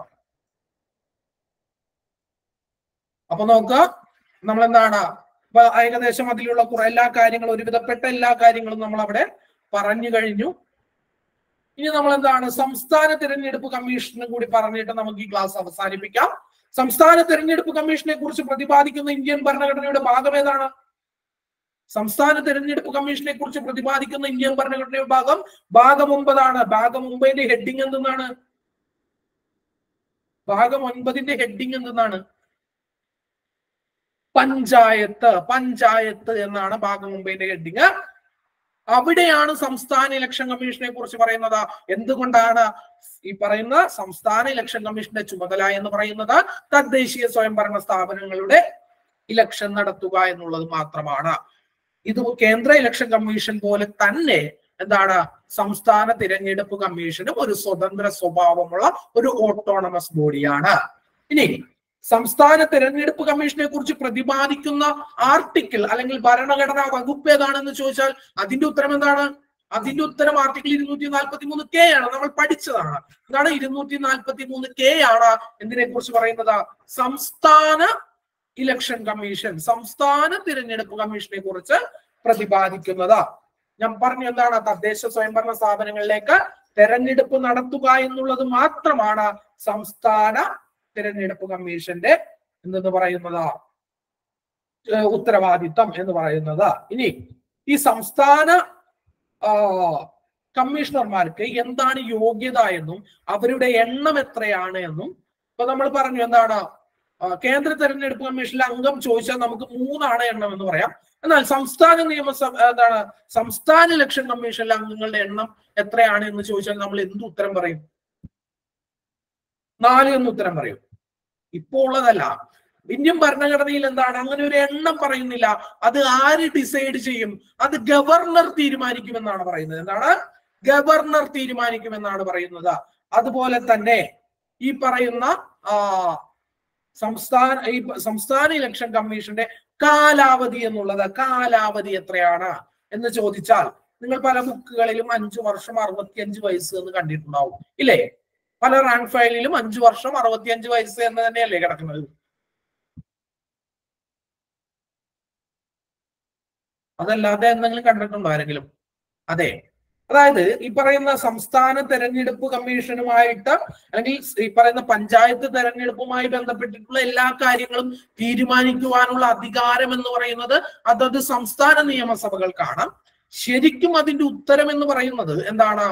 അപ്പൊ നോക്കുക നമ്മൾ എന്താണ് ഇപ്പൊ ഏകദേശം അതിലുള്ള കുറെ എല്ലാ കാര്യങ്ങളും ഒരുവിധപ്പെട്ട എല്ലാ കാര്യങ്ങളും നമ്മൾ അവിടെ പറഞ്ഞു കഴിഞ്ഞു ഇനി നമ്മൾ എന്താണ് സംസ്ഥാന തിരഞ്ഞെടുപ്പ് കമ്മീഷനും കൂടി പറഞ്ഞിട്ട് നമുക്ക് ഈ ക്ലാസ് അവസാനിപ്പിക്കാം സംസ്ഥാന തിരഞ്ഞെടുപ്പ് കമ്മീഷനെ കുറിച്ച് പ്രതിപാദിക്കുന്ന ഇന്ത്യൻ ഭരണഘടനയുടെ ഭാഗം ഏതാണ് സംസ്ഥാന തിരഞ്ഞെടുപ്പ് കമ്മീഷനെ കുറിച്ച് പ്രതിപാദിക്കുന്ന ഇന്ത്യൻ ഭരണഘടനയുടെ ഭാഗം ഭാഗം ഒമ്പതാണ് ഭാഗം ഒമ്പതിന്റെ ഹെഡിങ് എന്തെന്നാണ് ഭാഗം ഒൻപതിന്റെ ഹെഡിങ് എന്തെന്നാണ് പഞ്ചായത്ത് പഞ്ചായത്ത് എന്നാണ് ഭാഗം ഒമ്പതിന്റെ ഹെഡിങ് അവിടെയാണ് സംസ്ഥാന ഇലക്ഷൻ കമ്മീഷനെ കുറിച്ച് പറയുന്നത് എന്തുകൊണ്ടാണ് ഈ പറയുന്ന സംസ്ഥാന ഇലക്ഷൻ കമ്മീഷന്റെ ചുമതല എന്ന് പറയുന്നത് തദ്ദേശീയ സ്വയംഭരണ സ്ഥാപനങ്ങളുടെ ഇലക്ഷൻ നടത്തുക എന്നുള്ളത് മാത്രമാണ് ഇത് കേന്ദ്ര ഇലക്ഷൻ കമ്മീഷൻ പോലെ തന്നെ എന്താണ് സംസ്ഥാന തിരഞ്ഞെടുപ്പ് കമ്മീഷനും ഒരു സ്വതന്ത്ര സ്വഭാവമുള്ള ഒരു ഓട്ടോണമസ് ബോഡിയാണ് ഇനി സംസ്ഥാന തിരഞ്ഞെടുപ്പ് കമ്മീഷനെ കുറിച്ച് പ്രതിപാദിക്കുന്ന ആർട്ടിക്കിൾ അല്ലെങ്കിൽ ഭരണഘടനാ വകുപ്പ് ഏതാണെന്ന് ചോദിച്ചാൽ അതിന്റെ ഉത്തരം എന്താണ് അതിന്റെ ഉത്തരം ആർട്ടിക്കിൾ ഇരുന്നൂറ്റി നാൽപ്പത്തി മൂന്ന് കെ ആണ് നമ്മൾ പഠിച്ചതാണ് എന്താണ് ഇരുന്നൂറ്റി നാൽപ്പത്തി മൂന്ന് കെ ആണ് എന്തിനെ കുറിച്ച് പറയുന്നത് സംസ്ഥാന ഇലക്ഷൻ കമ്മീഷൻ സംസ്ഥാന തിരഞ്ഞെടുപ്പ് കമ്മീഷനെ കുറിച്ച് പ്രതിപാദിക്കുന്നത് ഞാൻ പറഞ്ഞു എന്താണ് തദ്ദേശ സ്വയംഭരണ സ്ഥാപനങ്ങളിലേക്ക് തെരഞ്ഞെടുപ്പ് നടത്തുക എന്നുള്ളത് മാത്രമാണ് സംസ്ഥാന തിരഞ്ഞെടുപ്പ് കമ്മീഷന്റെ എന്തെന്ന് പറയുന്നത് ഏഹ് ഉത്തരവാദിത്തം എന്ന് പറയുന്നത് ഇനി ഈ സംസ്ഥാന ആ, കമ്മീഷണർമാർക്ക് എന്താണ് യോഗ്യത എന്നും അവരുടെ എണ്ണം എത്രയാണ് എന്നും ഇപ്പൊ നമ്മൾ പറഞ്ഞു എന്താണ് ആ, കേന്ദ്ര തെരഞ്ഞെടുപ്പ് കമ്മീഷനിലെ അംഗം ചോദിച്ചാൽ നമുക്ക് മൂന്നാണ് എണ്ണം എന്ന് പറയാം എന്നാൽ സംസ്ഥാന നിയമസഭ എന്താണ് സംസ്ഥാന ഇലക്ഷൻ കമ്മീഷനിലെ അംഗങ്ങളുടെ എണ്ണം എത്രയാണ് എന്ന് ചോദിച്ചാൽ നമ്മൾ എന്ത് ഉത്തരം പറയും നാല് എന്ന് ഉത്തരം പറയും ഇപ്പോ ഉള്ളതല്ല ഇന്ത്യൻ ഭരണഘടനയിൽ എന്താണ് അങ്ങനെ ഒരു എണ്ണം പറയുന്നില്ല അത് ആര് ഡിസൈഡ് ചെയ്യും അത് ഗവർണർ തീരുമാനിക്കുമെന്നാണ് പറയുന്നത് എന്താണ് ഗവർണർ തീരുമാനിക്കുമെന്നാണ് പറയുന്നത് അതുപോലെ തന്നെ ഈ പറയുന്ന ആ സംസ്ഥാന ഈ സംസ്ഥാന ഇലക്ഷൻ കമ്മീഷന്റെ കാലാവധി എന്നുള്ളത് കാലാവധി എത്രയാണ് എന്ന് ചോദിച്ചാൽ നിങ്ങൾ പല ബുക്കുകളിലും അഞ്ചു വർഷം അറുപത്തിയഞ്ച് വയസ്സ് എന്ന് കണ്ടിട്ടുണ്ടാവും ഇല്ലേ പല റാങ്ക് ഫയലിലും അഞ്ചു വർഷം അറുപത്തിയഞ്ച് വയസ്സ് എന്ന് തന്നെയല്ലേ കിടക്കുന്നത് അതല്ലാതെ എന്തെങ്കിലും കണ്ടിട്ടുണ്ടോ ആരെങ്കിലും അതെ അതായത് ഈ പറയുന്ന സംസ്ഥാന തെരഞ്ഞെടുപ്പ് കമ്മീഷനുമായിട്ട് അല്ലെങ്കിൽ ഈ പറയുന്ന പഞ്ചായത്ത് തെരഞ്ഞെടുപ്പുമായി ബന്ധപ്പെട്ടിട്ടുള്ള എല്ലാ കാര്യങ്ങളും തീരുമാനിക്കുവാനുള്ള അധികാരം എന്ന് പറയുന്നത് അതത് സംസ്ഥാന നിയമസഭകൾക്കാണ് ശരിക്കും അതിന്റെ ഉത്തരം എന്ന് പറയുന്നത് എന്താണ്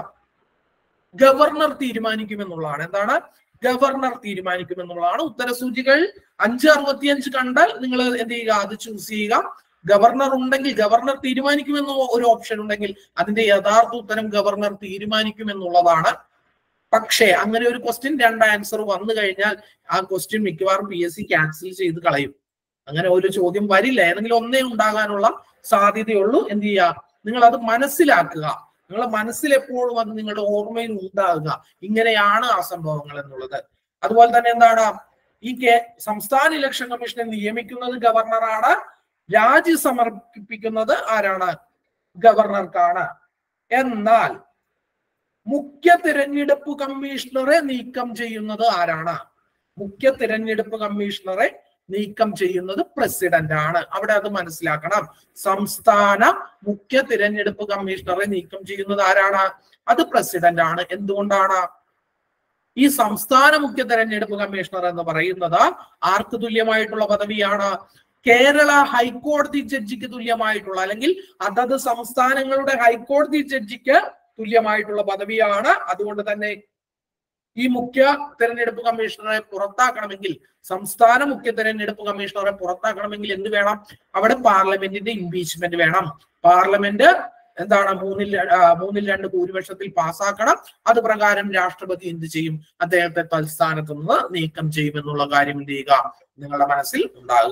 ഗവർണർ തീരുമാനിക്കുമെന്നുള്ളതാണ് എന്താണ് ഗവർണർ തീരുമാനിക്കുമെന്നുള്ളതാണ് ഉത്തരസൂചികൾ അഞ്ച് അറുപത്തിയഞ്ച് കണ്ടാൽ നിങ്ങൾ എന്ത് ചെയ്യുക അത് ചൂസ് ചെയ്യുക ഗവർണർ ഉണ്ടെങ്കിൽ ഗവർണർ തീരുമാനിക്കുമെന്ന ഒരു ഓപ്ഷൻ ഉണ്ടെങ്കിൽ അതിന്റെ യഥാർത്ഥ ഉത്തരം ഗവർണർ തീരുമാനിക്കുമെന്നുള്ളതാണ് പക്ഷേ അങ്ങനെ ഒരു ക്വസ്റ്റ്യൻ രണ്ട് ആൻസർ വന്നു കഴിഞ്ഞാൽ ആ ക്വസ്റ്റ്യൻ മിക്കവാറും പി എസ് സി ക്യാൻസൽ ചെയ്ത് കളയും അങ്ങനെ ഒരു ചോദ്യം വരില്ല ഏതെങ്കിലും ഒന്നേ ഉണ്ടാകാനുള്ള സാധ്യതയുള്ളൂ എന്ത് ചെയ്യുക നിങ്ങൾ അത് മനസ്സിലാക്കുക നിങ്ങളുടെ മനസ്സിൽ എപ്പോഴും അത് നിങ്ങളുടെ ഓർമ്മയിൽ ഉണ്ടാകുക ഇങ്ങനെയാണ് ആ സംഭവങ്ങൾ എന്നുള്ളത് അതുപോലെ തന്നെ എന്താണ് ഈ കേ സംസ്ഥാന ഇലക്ഷൻ കമ്മീഷനെ നിയമിക്കുന്നത് ഗവർണറാണ് രാജി സമർപ്പിക്കുന്നത് ആരാണ് ഗവർണർക്കാണ് എന്നാൽ മുഖ്യ തിരഞ്ഞെടുപ്പ് കമ്മീഷണറെ നീക്കം ചെയ്യുന്നത് ആരാണ് മുഖ്യ തിരഞ്ഞെടുപ്പ് കമ്മീഷണറെ നീക്കം ചെയ്യുന്നത് പ്രസിഡന്റ് ആണ് അവിടെ അത് മനസ്സിലാക്കണം സംസ്ഥാന മുഖ്യ തിരഞ്ഞെടുപ്പ് കമ്മീഷണറെ നീക്കം ചെയ്യുന്നത് ആരാണ് അത് പ്രസിഡന്റ് ആണ് എന്തുകൊണ്ടാണ് ഈ സംസ്ഥാന മുഖ്യ തെരഞ്ഞെടുപ്പ് കമ്മീഷണർ എന്ന് പറയുന്നത് ആർക്ക് തുല്യമായിട്ടുള്ള പദവിയാണ് കേരള ഹൈക്കോടതി ജഡ്ജിക്ക് തുല്യമായിട്ടുള്ള അല്ലെങ്കിൽ അതത് സംസ്ഥാനങ്ങളുടെ ഹൈക്കോടതി ജഡ്ജിക്ക് തുല്യമായിട്ടുള്ള പദവിയാണ് അതുകൊണ്ട് തന്നെ ഈ മുഖ്യ തെരഞ്ഞെടുപ്പ് കമ്മീഷണറെ പുറത്താക്കണമെങ്കിൽ സംസ്ഥാന മുഖ്യ തെരഞ്ഞെടുപ്പ് കമ്മീഷണറെ പുറത്താക്കണമെങ്കിൽ എന്ത് വേണം അവിടെ പാർലമെന്റിന്റെ ഇംപീച്ച്മെന്റ് വേണം പാർലമെന്റ് എന്താണ് മൂന്നിൽ ര- ആ, മൂന്നിൽ രണ്ട് ഭൂരിപക്ഷത്തിൽ പാസ്സാക്കണം അത് പ്രകാരം രാഷ്ട്രപതി എന്ത് ചെയ്യും അദ്ദേഹത്തെ തൽസ്ഥാനത്ത് നിന്ന് നീക്കം ചെയ്യുമെന്നുള്ള കാര്യം എന്ത് ചെയ്യുക നിങ്ങളുടെ മനസ്സിൽ ഉണ്ടാകുക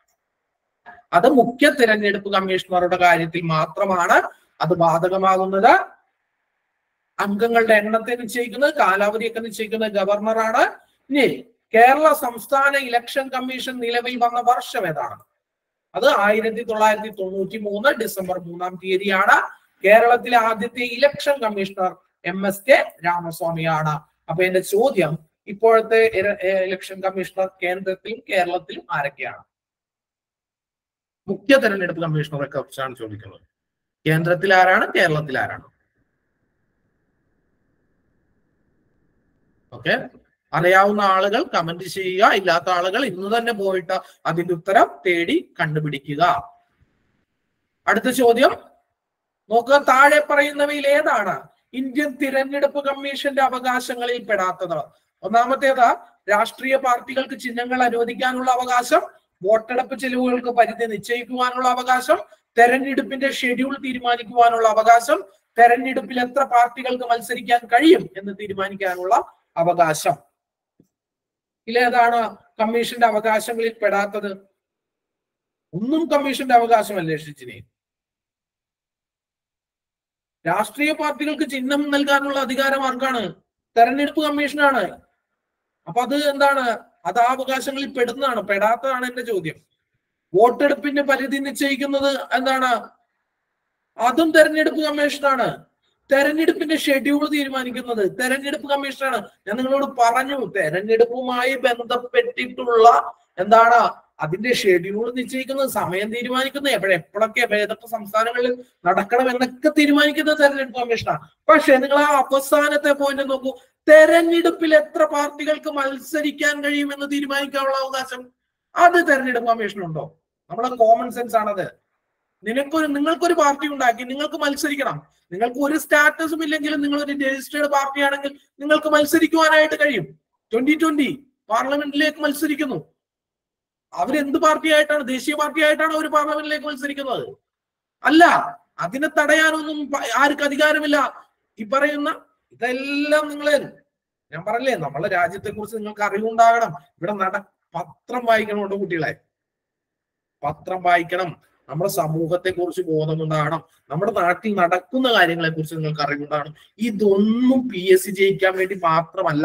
അത് മുഖ്യ തിരഞ്ഞെടുപ്പ് കമ്മീഷണറുടെ കാര്യത്തിൽ മാത്രമാണ് അത് ബാധകമാകുന്നത് അംഗങ്ങളുടെ എണ്ണത്തെ നിശ്ചയിക്കുന്നത് കാലാവധിയൊക്കെ നിശ്ചയിക്കുന്നത് ഗവർണറാണ് ഇനി കേരള സംസ്ഥാന ഇലക്ഷൻ കമ്മീഷൻ നിലവിൽ വന്ന വർഷം ഏതാണ് അത് ആയിരത്തി തൊള്ളായിരത്തി തൊണ്ണൂറ്റി മൂന്ന് ഡിസംബർ മൂന്നാം തീയതിയാണ് കേരളത്തിലെ ആദ്യത്തെ election commissioner M S K രാമസ്വാമിയാണ് അപ്പൊ എന്റെ ചോദ്യം ഇപ്പോഴത്തെ ഇര- ഏ, ഇലക്ഷൻ കമ്മീഷണർ കേന്ദ്രത്തിലും കേരളത്തിലും ആരൊക്കെയാണ് മുഖ്യ തെരഞ്ഞെടുപ്പ് കമ്മീഷണറെ കുറിച്ചാണ് ചോദിക്കുന്നത് കേന്ദ്രത്തിൽ ആരാണ് കേരളത്തിൽ ആരാണ് ഓക്കെ അറിയാവുന്ന ആളുകൾ കമന്റ് ചെയ്യുക ഇല്ലാത്ത ആളുകൾ ഇന്ന് തന്നെ പോയിട്ട് അതിന്റെ ഉത്തരം തേടി കണ്ടുപിടിക്കുക അടുത്ത ചോദ്യം നോക്കുക താഴെ പറയുന്നവയിൽ ഏതാണ് ഇന്ത്യൻ തിരഞ്ഞെടുപ്പ് കമ്മീഷന്റെ അവകാശങ്ങളിൽ പെടാത്തത് ഒന്നാമത്തേത് രാഷ്ട്രീയ പാർട്ടികൾക്ക് ചിഹ്നങ്ങൾ അനുവദിക്കാനുള്ള അവകാശം വോട്ടെടുപ്പ് ചെലവുകൾക്ക് പരിധി നിശ്ചയിക്കുവാനുള്ള അവകാശം തെരഞ്ഞെടുപ്പിന്റെ ഷെഡ്യൂൾ തീരുമാനിക്കുവാനുള്ള അവകാശം തെരഞ്ഞെടുപ്പിൽ എത്ര പാർട്ടികൾക്ക് മത്സരിക്കാൻ കഴിയും എന്ന് തീരുമാനിക്കാനുള്ള അവകാശം ഇതിലേതാണ് കമ്മീഷന്റെ അവകാശങ്ങളിൽ പെടാത്തത് ഒന്നും കമ്മീഷന്റെ അവകാശമല്ലേ ഷിജിനെ രാഷ്ട്രീയ പാർട്ടികൾക്ക് ചിഹ്നം നൽകാനുള്ള അധികാരം ആർക്കാണ് തെരഞ്ഞെടുപ്പ് കമ്മീഷനാണ് അപ്പൊ അത് എന്താണ് അത് ആ അവകാശങ്ങളിൽ പെടുന്നതാണ് പെടാത്തതാണ് എന്റെ ചോദ്യം വോട്ടെടുപ്പിന്റെ പരിധി നിശ്ചയിക്കുന്നത് എന്താണ് അതും തെരഞ്ഞെടുപ്പ് കമ്മീഷനാണ് തെരഞ്ഞെടുപ്പിന്റെ ഷെഡ്യൂൾ തീരുമാനിക്കുന്നത് തെരഞ്ഞെടുപ്പ് കമ്മീഷനാണ് ഞാൻ നിങ്ങളോട് പറഞ്ഞു തെരഞ്ഞെടുപ്പുമായി ബന്ധപ്പെട്ടിട്ടുള്ള എന്താണ് അതിന്റെ ഷെഡ്യൂൾ നിശ്ചയിക്കുന്നത് സമയം തീരുമാനിക്കുന്നത് എപ്പോഴെ എപ്പോഴൊക്കെ ഏതൊക്കെ സംസ്ഥാനങ്ങളിൽ നടക്കണം എന്നൊക്കെ തീരുമാനിക്കുന്നത് തെരഞ്ഞെടുപ്പ് കമ്മീഷനാണ് പക്ഷെ നിങ്ങൾ ആ അവസാനത്തെ പോയിന്റ് നോക്കൂ തെരഞ്ഞെടുപ്പിൽ എത്ര പാർട്ടികൾക്ക് മത്സരിക്കാൻ കഴിയുമെന്ന് തീരുമാനിക്കാനുള്ള അവകാശം അത് തെരഞ്ഞെടുപ്പ് കമ്മീഷനുണ്ടോ നമ്മളെ കോമൺ സെൻസ് ആണത് നിനക്കൊരു നിങ്ങൾക്കൊരു പാർട്ടി ഉണ്ടാക്കി നിങ്ങൾക്ക് മത്സരിക്കണം നിങ്ങൾക്ക് ഒരു സ്റ്റാറ്റസും ഇല്ലെങ്കിലും നിങ്ങൾ ഒരു രജിസ്റ്റേർഡ് പാർട്ടി ആണെങ്കിൽ നിങ്ങൾക്ക് മത്സരിക്കുവാനായിട്ട് കഴിയും ട്വന്റി ട്വന്റി പാർലമെന്റിലേക്ക് മത്സരിക്കുന്നു അവരെന്ത് പാർട്ടി ആയിട്ടാണ് ദേശീയ പാർട്ടി ആയിട്ടാണ് അവർ പാർലമെന്റിലേക്ക് മത്സരിക്കുന്നത് അല്ല അതിനെ തടയാനൊന്നും പ- ആർക്കും അധികാരമില്ല ഈ പറയുന്ന ഇതെല്ലാം നിങ്ങളെ ഞാൻ പറഞ്ഞില്ലേ നമ്മളെ രാജ്യത്തെ കുറിച്ച് നിങ്ങൾക്ക് അറിവുണ്ടാകണം ഇവിടെ നട പത്രം വായിക്കണം കേട്ടോ കുട്ടികളെ പത്രം വായിക്കണം നമ്മുടെ സമൂഹത്തെ കുറിച്ച് ബോധമുണ്ടാകണം നമ്മുടെ നാട്ടിൽ നടക്കുന്ന കാര്യങ്ങളെ കുറിച്ച് നിങ്ങൾക്ക് അറിവുണ്ടാകണം ഇതൊന്നും പി എസ് സി ജയിക്കാൻ വേണ്ടി മാത്രമല്ല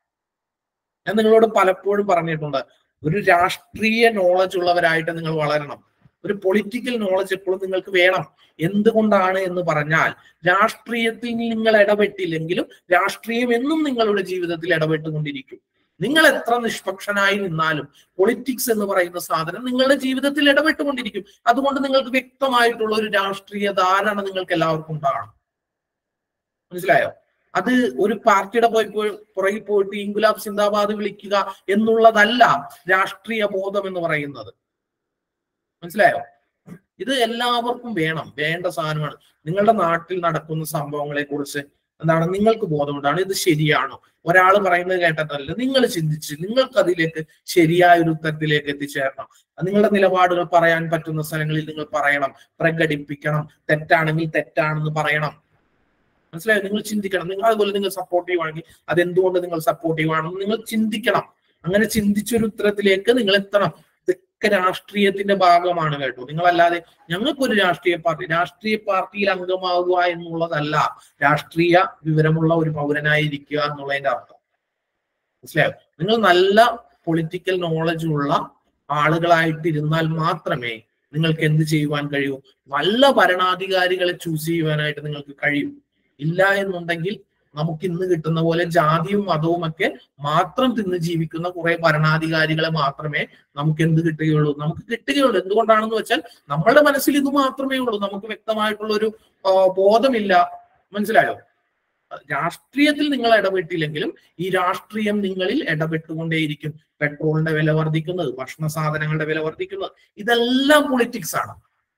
ഞാൻ നിങ്ങളോട് പലപ്പോഴും പറഞ്ഞിട്ടുണ്ട് ഒരു രാഷ്ട്രീയ നോളജ് ഉള്ളവരായിട്ട് നിങ്ങൾ വളരണം ഒരു പൊളിറ്റിക്കൽ നോളജ് എപ്പോഴും നിങ്ങൾക്ക് വേണം എന്തുകൊണ്ടാണ് എന്ന് പറഞ്ഞാൽ രാഷ്ട്രീയത്തിൽ നിങ്ങൾ ഇടപെട്ടില്ലെങ്കിലും രാഷ്ട്രീയം എന്നും നിങ്ങളുടെ ജീവിതത്തിൽ ഇടപെട്ടുകൊണ്ടിരിക്കും നിങ്ങൾ എത്ര നിഷ്പക്ഷനായി നിന്നാലും പൊളിറ്റിക്സ് എന്ന് പറയുന്ന സാധനം നിങ്ങളുടെ ജീവിതത്തിൽ ഇടപെട്ടുകൊണ്ടിരിക്കും അതുകൊണ്ട് നിങ്ങൾക്ക് വ്യക്തമായിട്ടുള്ള ഒരു രാഷ്ട്രീയ ധാരണ നിങ്ങൾക്ക് എല്ലാവർക്കും ഉണ്ടാകണം മനസ്സിലായോ അത് ഒരു പാർട്ടിയുടെ പോയി പോയി- പുറകിൽ പോയിട്ട് ഇൻഗുലാബ് സിന്ദാബാദ് വിളിക്കുക എന്നുള്ളതല്ല രാഷ്ട്രീയ ബോധം എന്ന് പറയുന്നത് മനസ്സിലായോ ഇത് എല്ലാവർക്കും വേണം വേണ്ട സാധനമാണ് നിങ്ങളുടെ നാട്ടിൽ നടക്കുന്ന സംഭവങ്ങളെ കുറിച്ച് എന്താണ് നിങ്ങൾക്ക് ബോധമുണ്ടാണ് ഇത് ശരിയാണോ ഒരാൾ പറയുന്നത് കേട്ടിട്ടല്ല നിങ്ങൾ ചിന്തിച്ച് നിങ്ങൾക്ക് അതിലേക്ക് ശരിയായ ഒരു ഉത്തരത്തിലേക്ക് എത്തിച്ചേരണം നിങ്ങളുടെ നിലപാടുകൾ പറയാൻ പറ്റുന്ന സ്ഥലങ്ങളിൽ നിങ്ങൾ പറയണം പ്രകടിപ്പിക്കണം തെറ്റാണെങ്കിൽ തെറ്റാണെന്ന് പറയണം മനസ്സിലായോ നിങ്ങൾ ചിന്തിക്കണം നിങ്ങൾ അതുപോലെ നിങ്ങൾ സപ്പോർട്ടീവ് ആണെങ്കിൽ അതെന്തുകൊണ്ട് നിങ്ങൾ സപ്പോർട്ടീവ് ആണെന്ന് നിങ്ങൾ ചിന്തിക്കണം അങ്ങനെ ചിന്തിച്ചൊരു ഉത്തരത്തിലേക്ക് നിങ്ങൾ എത്തണം ഇതൊക്കെ രാഷ്ട്രീയത്തിന്റെ ഭാഗമാണ് കേട്ടോ നിങ്ങളല്ലാതെ ഞങ്ങൾക്കൊരു രാഷ്ട്രീയ പാർട്ടി രാഷ്ട്രീയ പാർട്ടിയിൽ അംഗമാവുക എന്നുള്ളതല്ല രാഷ്ട്രീയ വിവരമുള്ള ഒരു പൗരനായിരിക്കുക എന്നുള്ളതിന്റെ അർത്ഥം മനസ്സിലായോ നിങ്ങൾ നല്ല പൊളിറ്റിക്കൽ നോളജ് ഉള്ള ആളുകളായിട്ടിരുന്നാൽ മാത്രമേ നിങ്ങൾക്ക് എന്ത് ചെയ്യുവാൻ കഴിയൂ നല്ല ഭരണാധികാരികളെ ചൂസ് ചെയ്യുവാനായിട്ട് നിങ്ങൾക്ക് കഴിയും ഇല്ല എന്നുണ്ടെങ്കിൽ നമുക്ക് ഇന്ന് കിട്ടുന്ന പോലെ ജാതിയും മതവും ഒക്കെ മാത്രം തിന്ന് ജീവിക്കുന്ന കുറെ ഭരണാധികാരികളെ മാത്രമേ നമുക്ക് എന്ത് കിട്ടുകയുള്ളൂ നമുക്ക് കിട്ടുകയുള്ളൂ എന്തുകൊണ്ടാണെന്ന് വെച്ചാൽ നമ്മളുടെ മനസ്സിൽ ഇത് മാത്രമേ ഉള്ളൂ നമുക്ക് വ്യക്തമായിട്ടുള്ള ഒരു ആ, ബോധമില്ല മനസ്സിലായോ രാഷ്ട്രീയത്തിൽ നിങ്ങൾ ഇടപെട്ടില്ലെങ്കിലും ഈ രാഷ്ട്രീയം നിങ്ങളിൽ ഇടപെട്ടുകൊണ്ടേയിരിക്കും പെട്രോളിന്റെ വില വർദ്ധിക്കുന്നത് ഭക്ഷണ സാധനങ്ങളുടെ വില വർദ്ധിക്കുന്നത് ഇതെല്ലാം പൊളിറ്റിക്സ് ആണ്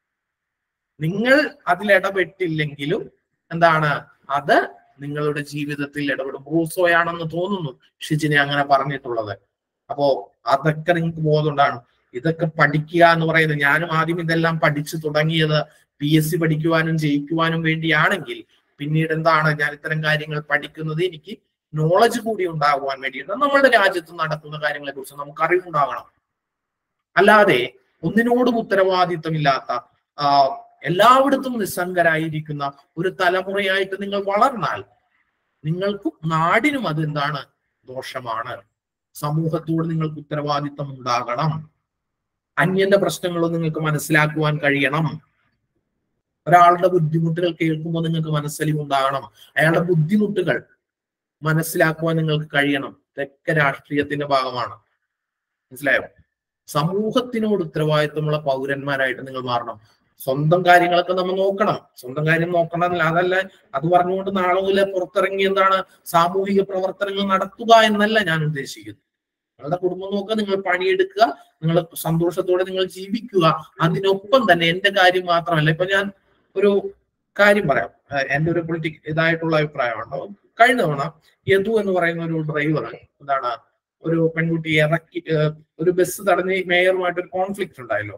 നിങ്ങൾ അതിൽ ഇടപെട്ടില്ലെങ്കിലും എന്താണ് അത് നിങ്ങളുടെ ജീവിതത്തിൽ ഇടപെടും ബ്രൂസോയാണെന്ന് തോന്നുന്നു ഷിജിനെ അങ്ങനെ പറഞ്ഞിട്ടുള്ളത് അപ്പോ അതൊക്കെ നിങ്ങൾക്ക് ബോധമുണ്ടാണ് ഇതൊക്കെ പഠിക്കുക എന്ന് പറയുന്നത് ഞാനും ആദ്യം ഇതെല്ലാം പഠിച്ചു തുടങ്ങിയത് പി എസ് സി പഠിക്കുവാനും ജയിക്കുവാനും വേണ്ടിയാണെങ്കിൽ പിന്നീട് എന്താണ് ഞാൻ ഇത്തരം കാര്യങ്ങൾ പഠിക്കുന്നത് എനിക്ക് നോളജ് കൂടി ഉണ്ടാകുവാൻ വേണ്ടിയിട്ട് നമ്മുടെ രാജ്യത്ത് നടക്കുന്ന കാര്യങ്ങളെ കുറിച്ച് നമുക്ക് അറിവുണ്ടാകണം അല്ലാതെ ഒന്നിനോടും ഉത്തരവാദിത്തമില്ലാത്ത ആ, എല്ലായിടത്തും നിസ്സംഗരായിരിക്കുന്ന ഒരു തലമുറയായിട്ട് നിങ്ങൾ വളർന്നാൽ നിങ്ങൾക്കും നാടിനും അത് എന്താണ് ദോഷമാണ് സമൂഹത്തോട് നിങ്ങൾക്ക് ഉത്തരവാദിത്തം ഉണ്ടാകണം അന്യന്റെ പ്രശ്നങ്ങളും നിങ്ങൾക്ക് മനസ്സിലാക്കുവാൻ കഴിയണം ഒരാളുടെ ബുദ്ധിമുട്ടുകൾ കേൾക്കുമ്പോൾ നിങ്ങൾക്ക് മനസ്സലിവുണ്ടാകണം അയാളുടെ ബുദ്ധിമുട്ടുകൾ മനസ്സിലാക്കുവാൻ നിങ്ങൾക്ക് കഴിയണം ഇതൊക്കെ രാഷ്ട്രീയത്തിന്റെ ഭാഗമാണ് മനസ്സിലായോ സമൂഹത്തിനോട് ഉത്തരവാദിത്തമുള്ള പൗരന്മാരായിട്ട് നിങ്ങൾ മാറണം സ്വന്തം കാര്യങ്ങളൊക്കെ നമ്മൾ നോക്കണം സ്വന്തം കാര്യം നോക്കണം എന്നല്ല അതല്ല അത് പറഞ്ഞുകൊണ്ട് നാളെ മുതലേ പുറത്തിറങ്ങി എന്താണ് സാമൂഹിക പ്രവർത്തനങ്ങൾ നടത്തുക എന്നല്ല ഞാൻ ഉദ്ദേശിക്കുന്നത് നിങ്ങളുടെ കുടുംബം നോക്കുക നിങ്ങൾ പണിയെടുക്കുക നിങ്ങൾ സന്തോഷത്തോടെ നിങ്ങൾ ജീവിക്കുക അതിനൊപ്പം തന്നെ എന്റെ കാര്യം മാത്രമല്ല ഇപ്പൊ ഞാൻ ഒരു കാര്യം പറയാം ഏഹ് എന്റെ ഒരു പൊളിറ്റിക് ഇതായിട്ടുള്ള അഭിപ്രായമാണ് കഴിഞ്ഞ തവണ യദു എന്ന് പറയുന്ന ഒരു ഡ്രൈവർ എന്താണ് ഒരു പെൺകുട്ടിയെ ഇറക്കി ഏഹ്, ഒരു ബസ് തടഞ്ഞ് മേയറുമായിട്ട് ഒരു കോൺഫ്ലിക്റ്റ് ഉണ്ടായല്ലോ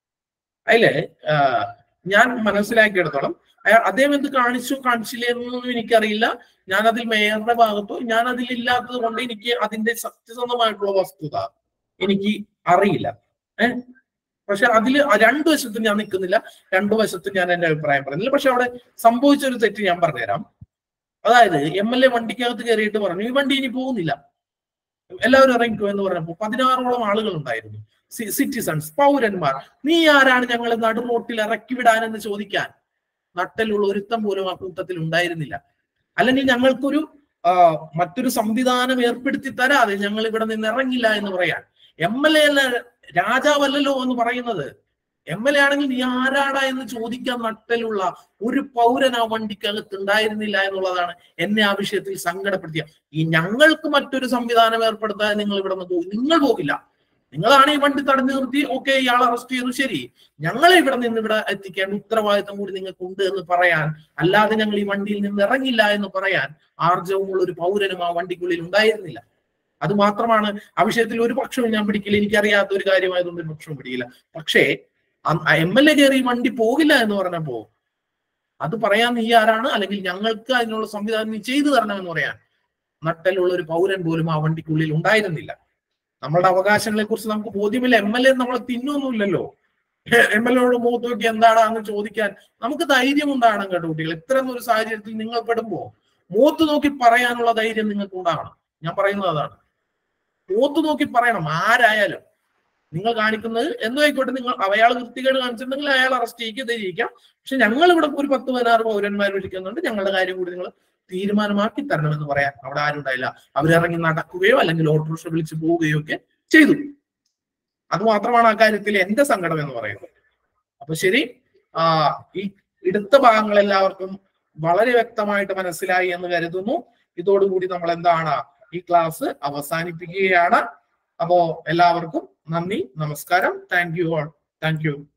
അതില് ആഹ്, ഞാൻ മനസ്സിലാക്കിയെടുത്തോളം അയാൾ അദ്ദേഹം എന്ത് കാണിച്ചു കാണിച്ചില്ല എന്നൊന്നും എനിക്കറിയില്ല ഞാൻ അതിൽ മേയറുടെ ഭാഗത്തോ ഞാൻ അതിൽ ഇല്ലാത്തത് കൊണ്ട് എനിക്ക് അതിന്റെ സത്യസന്ധമായിട്ടുള്ള വസ്തുത എനിക്ക് അറിയില്ല ഏഹ് പക്ഷെ അതിൽ രണ്ടു വശത്തും ഞാൻ നിൽക്കുന്നില്ല രണ്ടു വശത്തും ഞാൻ എന്റെ അഭിപ്രായം പറയുന്നില്ല പക്ഷെ അവിടെ സംഭവിച്ച ഒരു തെറ്റ് ഞാൻ പറഞ്ഞുതരാം അതായത് എം എൽ എ വണ്ടിക്കകത്ത് കയറിയിട്ട് പറഞ്ഞു ഈ വണ്ടി ഇനി പോകുന്നില്ല എല്ലാവരും ഇറങ്ങിക്കോ എന്ന് പറഞ്ഞപ്പോ പതിനാറോളം ആളുകൾ ഉണ്ടായിരുന്നു സിറ്റിസൺസ് പൗരന്മാർ നീ ആരാണ് ഞങ്ങളെ നടുറോട്ടിൽ ഇറക്കി വിടാനെന്ന് ചോദിക്കാൻ നട്ടലുള്ള ഒരുത്തം പോലും ആ കൂട്ടത്തിൽ ഉണ്ടായിരുന്നില്ല അല്ലെങ്കിൽ ഞങ്ങൾക്കൊരു ആ, മറ്റൊരു സംവിധാനം ഏർപ്പെടുത്തി തരാതെ ഞങ്ങൾ ഇവിടെ നിന്ന് ഇറങ്ങില്ല എന്ന് പറയാൻ എം എൽ എ രാജാവല്ലല്ലോ എന്ന് പറയുന്നത് എം എൽ എ ആണെങ്കിൽ നീ ആരാടാ എന്ന് ചോദിക്കാൻ നട്ടലുള്ള ഒരു പൗരൻ ആ വണ്ടിക്കകത്ത് ഉണ്ടായിരുന്നില്ല എന്നുള്ളതാണ് എന്നെ ആ വിഷയത്തിൽ സങ്കടപ്പെടുത്തിയ ഈ ഞങ്ങൾക്ക് മറ്റൊരു സംവിധാനം ഏർപ്പെടുത്താൻ നിങ്ങൾ ഇവിടെ നിന്ന് പോകും നിങ്ങൾ പോകില്ല നിങ്ങളാണ് ഈ വണ്ടി തടഞ്ഞു നിർത്തി ഓക്കെ ഇയാൾ അറസ്റ്റ് ചെയ്തു ശരി ഞങ്ങളെ ഇവിടെ നിന്ന് ഇവിടെ എത്തിക്കേണ്ട ഉത്തരവാദിത്തം കൂടി നിങ്ങൾക്കുണ്ട് എന്ന് പറയാൻ അല്ലാതെ ഞങ്ങൾ ഈ വണ്ടിയിൽ നിന്ന് ഇറങ്ങില്ല എന്ന് പറയാൻ ആർജവമുള്ള ഒരു പൗരനും ആ വണ്ടിക്കുള്ളിൽ ഉണ്ടായിരുന്നില്ല അത് മാത്രമാണ് ആ വിഷയത്തിൽ ഒരു പക്ഷവും ഞാൻ പിടിക്കില്ല എനിക്കറിയാത്ത ഒരു കാര്യമായതുകൊണ്ട് ഒരു പക്ഷവും പിടിക്കില്ല പക്ഷേ എം എൽ എ കയറി ഈ വണ്ടി പോകില്ല എന്ന് പറഞ്ഞപ്പോ അത് പറയാൻ നീ ആരാണ് അല്ലെങ്കിൽ ഞങ്ങൾക്ക് അതിനുള്ള സംവിധാനം നീ ചെയ്തു തരണമെന്ന് പറയാൻ നട്ടലുള്ള ഒരു പൗരൻ പോലും ആ വണ്ടിക്കുള്ളിൽ ഉണ്ടായിരുന്നില്ല നമ്മളുടെ അവകാശങ്ങളെ കുറിച്ച് നമുക്ക് ബോധ്യമില്ല എം എൽ എ നമ്മളെ തിന്നൊന്നുമില്ലല്ലോ എം എൽ എയോട് മുഖത്ത് നോക്കി എന്താണെന്ന് ചോദിക്കാൻ നമുക്ക് ധൈര്യം ഉണ്ടാകണം കേട്ടോ കുട്ടികൾ ഇത്തരം ഒരു സാഹചര്യത്തിൽ നിങ്ങൾ പെടുമ്പോ മുഖത്ത് നോക്കി പറയാനുള്ള ധൈര്യം നിങ്ങൾക്ക് ഉണ്ടാകണം ഞാൻ പറയുന്നത് അതാണ് മുഖത്ത് നോക്കി പറയണം ആരായാലും നിങ്ങൾ കാണിക്കുന്നത് എന്തോ ആയിക്കോട്ടെ നിങ്ങൾ അയാൾ വൃത്തികേട് കാണിച്ചിട്ടുണ്ടെങ്കിൽ അയാൾ അറസ്റ്റ് ചെയ്യിക്കുക ചെയ്യിക്കാം പക്ഷെ ഞങ്ങൾ ഇവിടെ ഒരു പത്ത് പതിനാറ് പൗരന്മാർ ഇരിക്കുന്നുണ്ട് ഞങ്ങളുടെ കാര്യം കൂടി നിങ്ങൾ തീരുമാനമാക്കി തരണമെന്ന് പറയാൻ അവിടെ ആരും ഉണ്ടായില്ല അവരിറങ്ങി നടക്കുകയോ അല്ലെങ്കിൽ ഓട്ടോറിക്ഷ വിളിച്ച് പോവുകയോ ഒക്കെ ചെയ്തു അത് മാത്രമാണ് ആ കാര്യത്തിൽ എന്റെ സങ്കടം എന്ന് പറയുന്നത് അപ്പൊ ശരി ആ ഈ എടുത്ത ഭാഗങ്ങൾ എല്ലാവർക്കും വളരെ വ്യക്തമായിട്ട് മനസ്സിലായി എന്ന് കരുതുന്നു ഇതോടുകൂടി നമ്മൾ എന്താണ് ഈ ക്ലാസ് അവസാനിപ്പിക്കുകയാണ് അപ്പോ എല്ലാവർക്കും നന്ദി നമസ്കാരം thank you all thank U